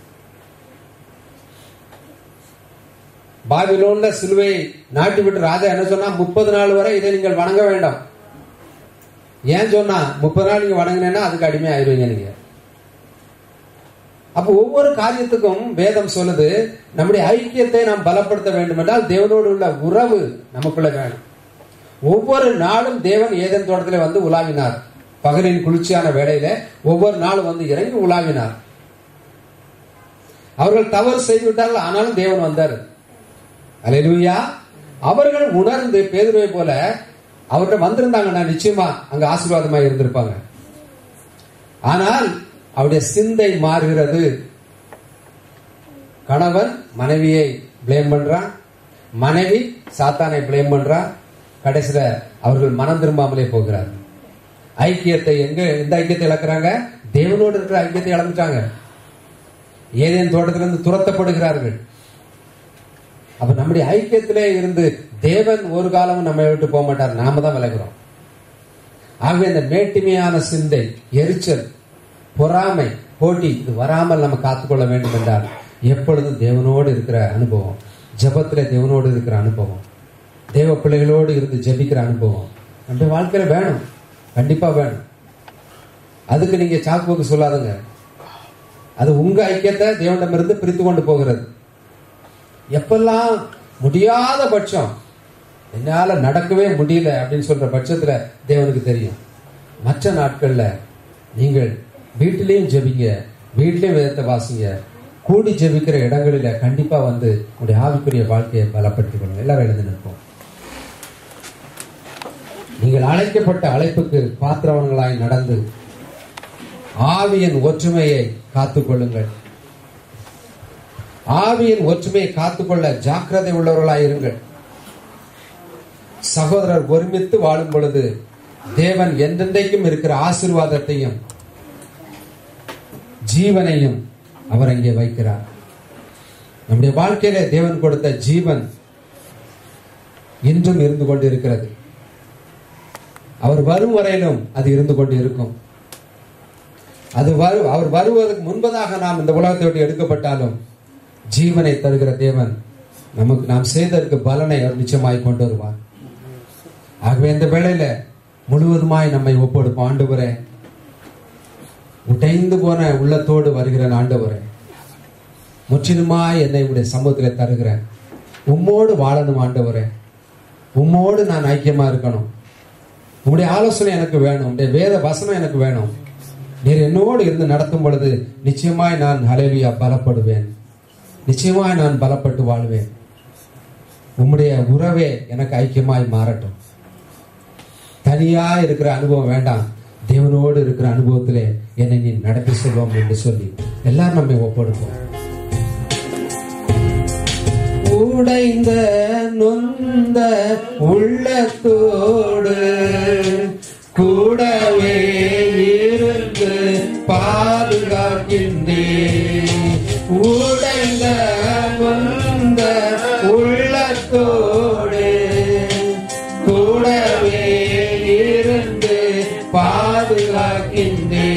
பாபிலோன்ல சிலுவையை நாட்டி விட்டு ராஜா என்ன சொன்னா முப்பது நாள் வரை இதை நீங்கள் வணங்க வேண்டாம் ஏன் சொன்னா முப்பது நாள் நீங்க வணங்கினேன்னா அதுக்கு அடிமை ஆயிடுவீங்க நீங்க அப்ப ஒவ்வொரு காரியத்துக்கும் வேதம் சொல்லுது நம்முடைய ஐக்கியத்தை நாம் பலப்படுத்த வேண்டும் என்றால் தேவனோடு உள்ள உறவு நமக்குள்ள வேணும் ஒவ்வொரு நாளும் தேவன் ஏதேன் தோட்டத்தில் வந்து உலாவினார் பகலின் குளிர்ச்சியான வேளையில ஒவ்வொரு நாளும் வந்து இறங்கி உலாவினார் அவர்கள் தவறு செய்து விட்டார்கள் ஆனாலும் தேவன் வந்தார் அலையிலுயா அவர்கள் உணர்ந்து பேதுருவை போல அவர்கிட்ட வந்திருந்தாங்கன்னா நிச்சயமா அங்க ஆசீர்வாதமா இருந்திருப்பாங்க ஆனால் அவருடைய சிந்தை மாறுகிறது கணவன் மனைவியை பிளேம் பண்றான் மனைவி சாத்தானை பிளேம் பண்றான் கடைசியில அவர்கள் மனம் திரும்பாமலே போகிறார் ஐக்கியத்தை எங்க எந்த ஐக்கியத்தை இழக்கிறாங்க தேவனோடு இருக்கிற ஐக்கியத்தை இழந்துட்டாங்க ஏதேன் தோட்டத்திலிருந்து துரத்தப்படுகிறார்கள் அப்ப நம்முடைய ஐக்கியத்திலே இருந்து தேவன் ஒரு காலமும் நம்ம விட்டு போக மாட்டார் நாம தான் விலகிறோம் ஆகவே இந்த மேட்டிமையான சிந்தை எரிச்சல் பொறாமை போட்டி இது வராமல் நம்ம காத்துக்கொள்ள வேண்டும் என்றால் எப்பொழுதும் தேவனோடு இருக்கிற அனுபவம் ஜபத்திலே தேவனோடு இருக்கிற அனுபவம் தேவ பிள்ளைகளோடு இருந்து ஜபிக்கிற அனுபவம் நம்முடைய வாழ்க்கையில வேணும் கண்டிப்பா வேணும் அதுக்கு நீங்க சாக்குவோக்கு சொல்லாதுங்க அது உங்க ஐக்கியத்தை தேவனிடமிருந்து பிரித்து கொண்டு போகிறது எப்பெல்லாம் முடியாத பட்சம் என்னால நடக்கவே முடியல அப்படின்னு சொல்ற பட்சத்துல தேவனுக்கு தெரியும் மற்ற நாட்கள்ல நீங்கள் வீட்டிலையும் ஜெபிங்க வீட்டிலையும் வேதத்தை வாசிங்க கூடி ஜெபிக்கிற இடங்களில கண்டிப்பா வந்து உங்களுடைய ஆவிக்குரிய வாழ்க்கையை பலப்படுத்திக் கொள்ளுங்க எல்லாரும் எழுந்து நிற்போம் நீங்கள் அழைக்கப்பட்ட அழைப்புக்கு பாத்திரவன்களாய் நடந்து ஆவியின் ஒற்றுமையை காத்துக்கொள்ளுங்கள் ஆவியின் ஒற்றுமையை காத்துக்கொள்ள ஜாக்கிரதை உள்ளவர்களாய் இருங்கள் சகோதரர் ஒருமித்து வாழும் பொழுது தேவன் என்றென்றைக்கும் இருக்கிற ஆசிர்வாதத்தையும் ஜீவனையும் அவர் அங்கே வைக்கிறார் நம்முடைய வாழ்க்கையில தேவன் கொடுத்த ஜீவன் இன்றும் இருந்து கொண்டு இருக்கிறது அவர் வரும் வரையிலும் அது இருந்து கொண்டு இருக்கும் அது வரு அவர் வருவதற்கு முன்பதாக நாம் இந்த உலகத்தை விட்டு எடுக்கப்பட்டாலும் ஜீவனை தருகிற தேவன் நமக்கு நாம் செய்ததற்கு பலனை அவர் நிச்சயமாய் கொண்டு வருவார் ஆகவே இந்த வேளையில முழுவதுமாய் நம்மை ஒப்பெடுப்போம் ஆண்டவரே உடைந்து போன உள்ளத்தோடு வருகிறேன் ஆண்டவரே முற்றிலுமாய் என்னை உடைய சமூகத்திலே தருகிறேன் உம்மோடு வாழணும் ஆண்டவரே உம்மோடு நான் ஐக்கியமா இருக்கணும் உங்களுடைய ஆலோசனை எனக்கு வேணும் உடைய வேத வசனம் எனக்கு வேணும் நீர் என்னோடு இருந்து நடத்தும் பொழுது நிச்சயமாய் நான் ஹலேலியா பலப்படுவேன் நிச்சயமாய் நான் பலப்பட்டு வாழ்வேன் உம்முடைய உறவே எனக்கு ஐக்கியமாய் மாறட்டும் தனியா இருக்கிற அனுபவம் வேண்டாம் தேவனோடு இருக்கிற அனுபவத்திலே என்னை நீ நடத்தி செல்வோம் என்று சொல்லி எல்லாரும் நம்மை ஒப்படுப்போம் உடைந்த நொந்த உள்ளத்தோடு கூடவே இருந்து பாதுகாக்கின்றே உடைந்த நொந்த உள்ளத்தோடு கூடவே இருந்து பாதுகாக்கின்றே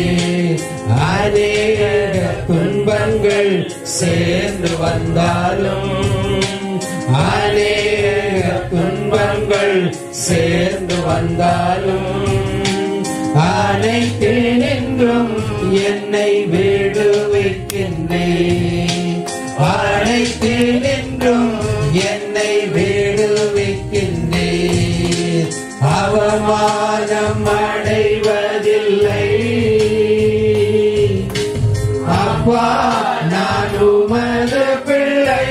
அநேக துன்பங்கள் சேர்ந்து வந்தாலும் அநேக துன்பங்கள் துன்பங்கள் சேர்ந்து வந்தாலும் அனைத்தேன் என்றும் என்னை விடுவிக்கின்றேன் அனைத்தேன் என்றும் என்னை விடுவிக்கின்றேன் அவமானம் அடைவதில்லை அப்பா நான் உமது பிள்ளை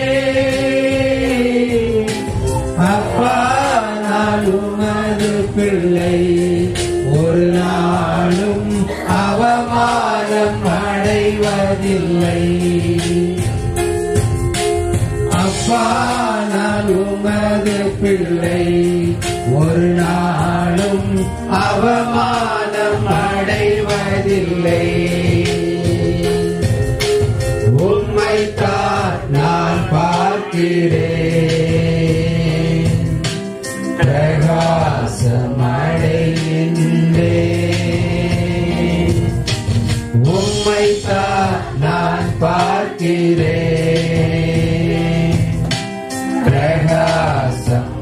அப்பா நான் உமது பிள்ளை ஒரு நாளும் அவமானம் அடைவதில்லை அப்பா நான் உமது பிள்ளை ஒரு நாளும் அவமானம் அடைவதில்லை உண்மைத்தான் நான் பார்க்கிறேன் பிரகாசமடைகின்றேன் உண்மைத்தான் நான் பார்க்கிறேன் பிரகாசம்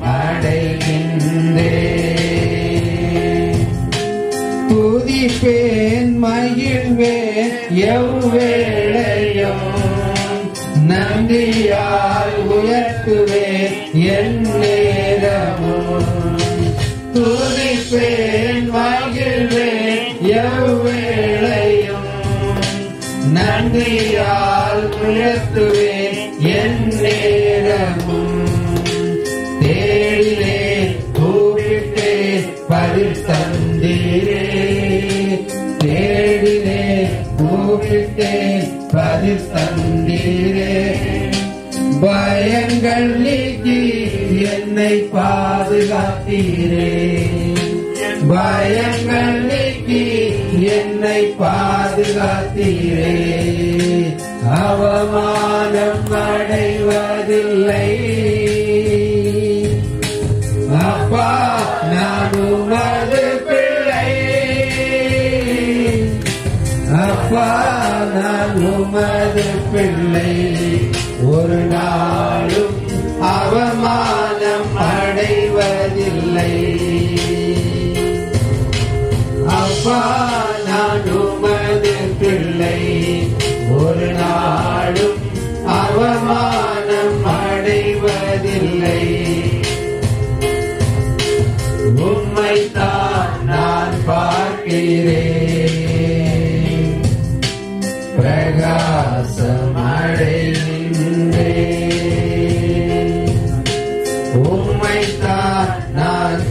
அடைகின்றேன் துதிப்பேன் மகிழ்வேன் எவ்வேளையும் நன்றியால் உயர்த்துவேன் என் நேரமும் துதிப்பேன் மகிழ்வேன் எவ்வேளையும் நன்றியால் உயர்த்துவேன் என் நேரமும் தேடினே கூப்பிட்டே பதில் தந்தீரே தேடினே கூப்பிட்டே பதில் தந்தீரே பயங்கள் நீக்கி என்னை பாதுகாத்தீரே பயங்கள் நீக்கி என்னை பாதுகாத்தீரே அவமானம் அடைவதில்லை அப்பா நான் உமது பிள்ளை அப்பா நான் உமது பிள்ளை ஒரு நாளும் அவமானம் அடைவதில்லை அப்பா நான் உமது பிள்ளை ஒரு நாளும் அவமானம் அடைவதில்லை உண்மைத்தான் நான் பார்க்கிறேன் பிரகாசம் அடைகின்றேன் உண்மைத்தான் நான்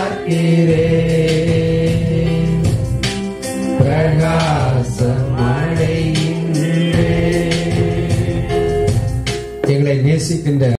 பார்க்கிறேன் பிரகாசம் அடைகின்றேன் எங்களை நேசிக்கின்ற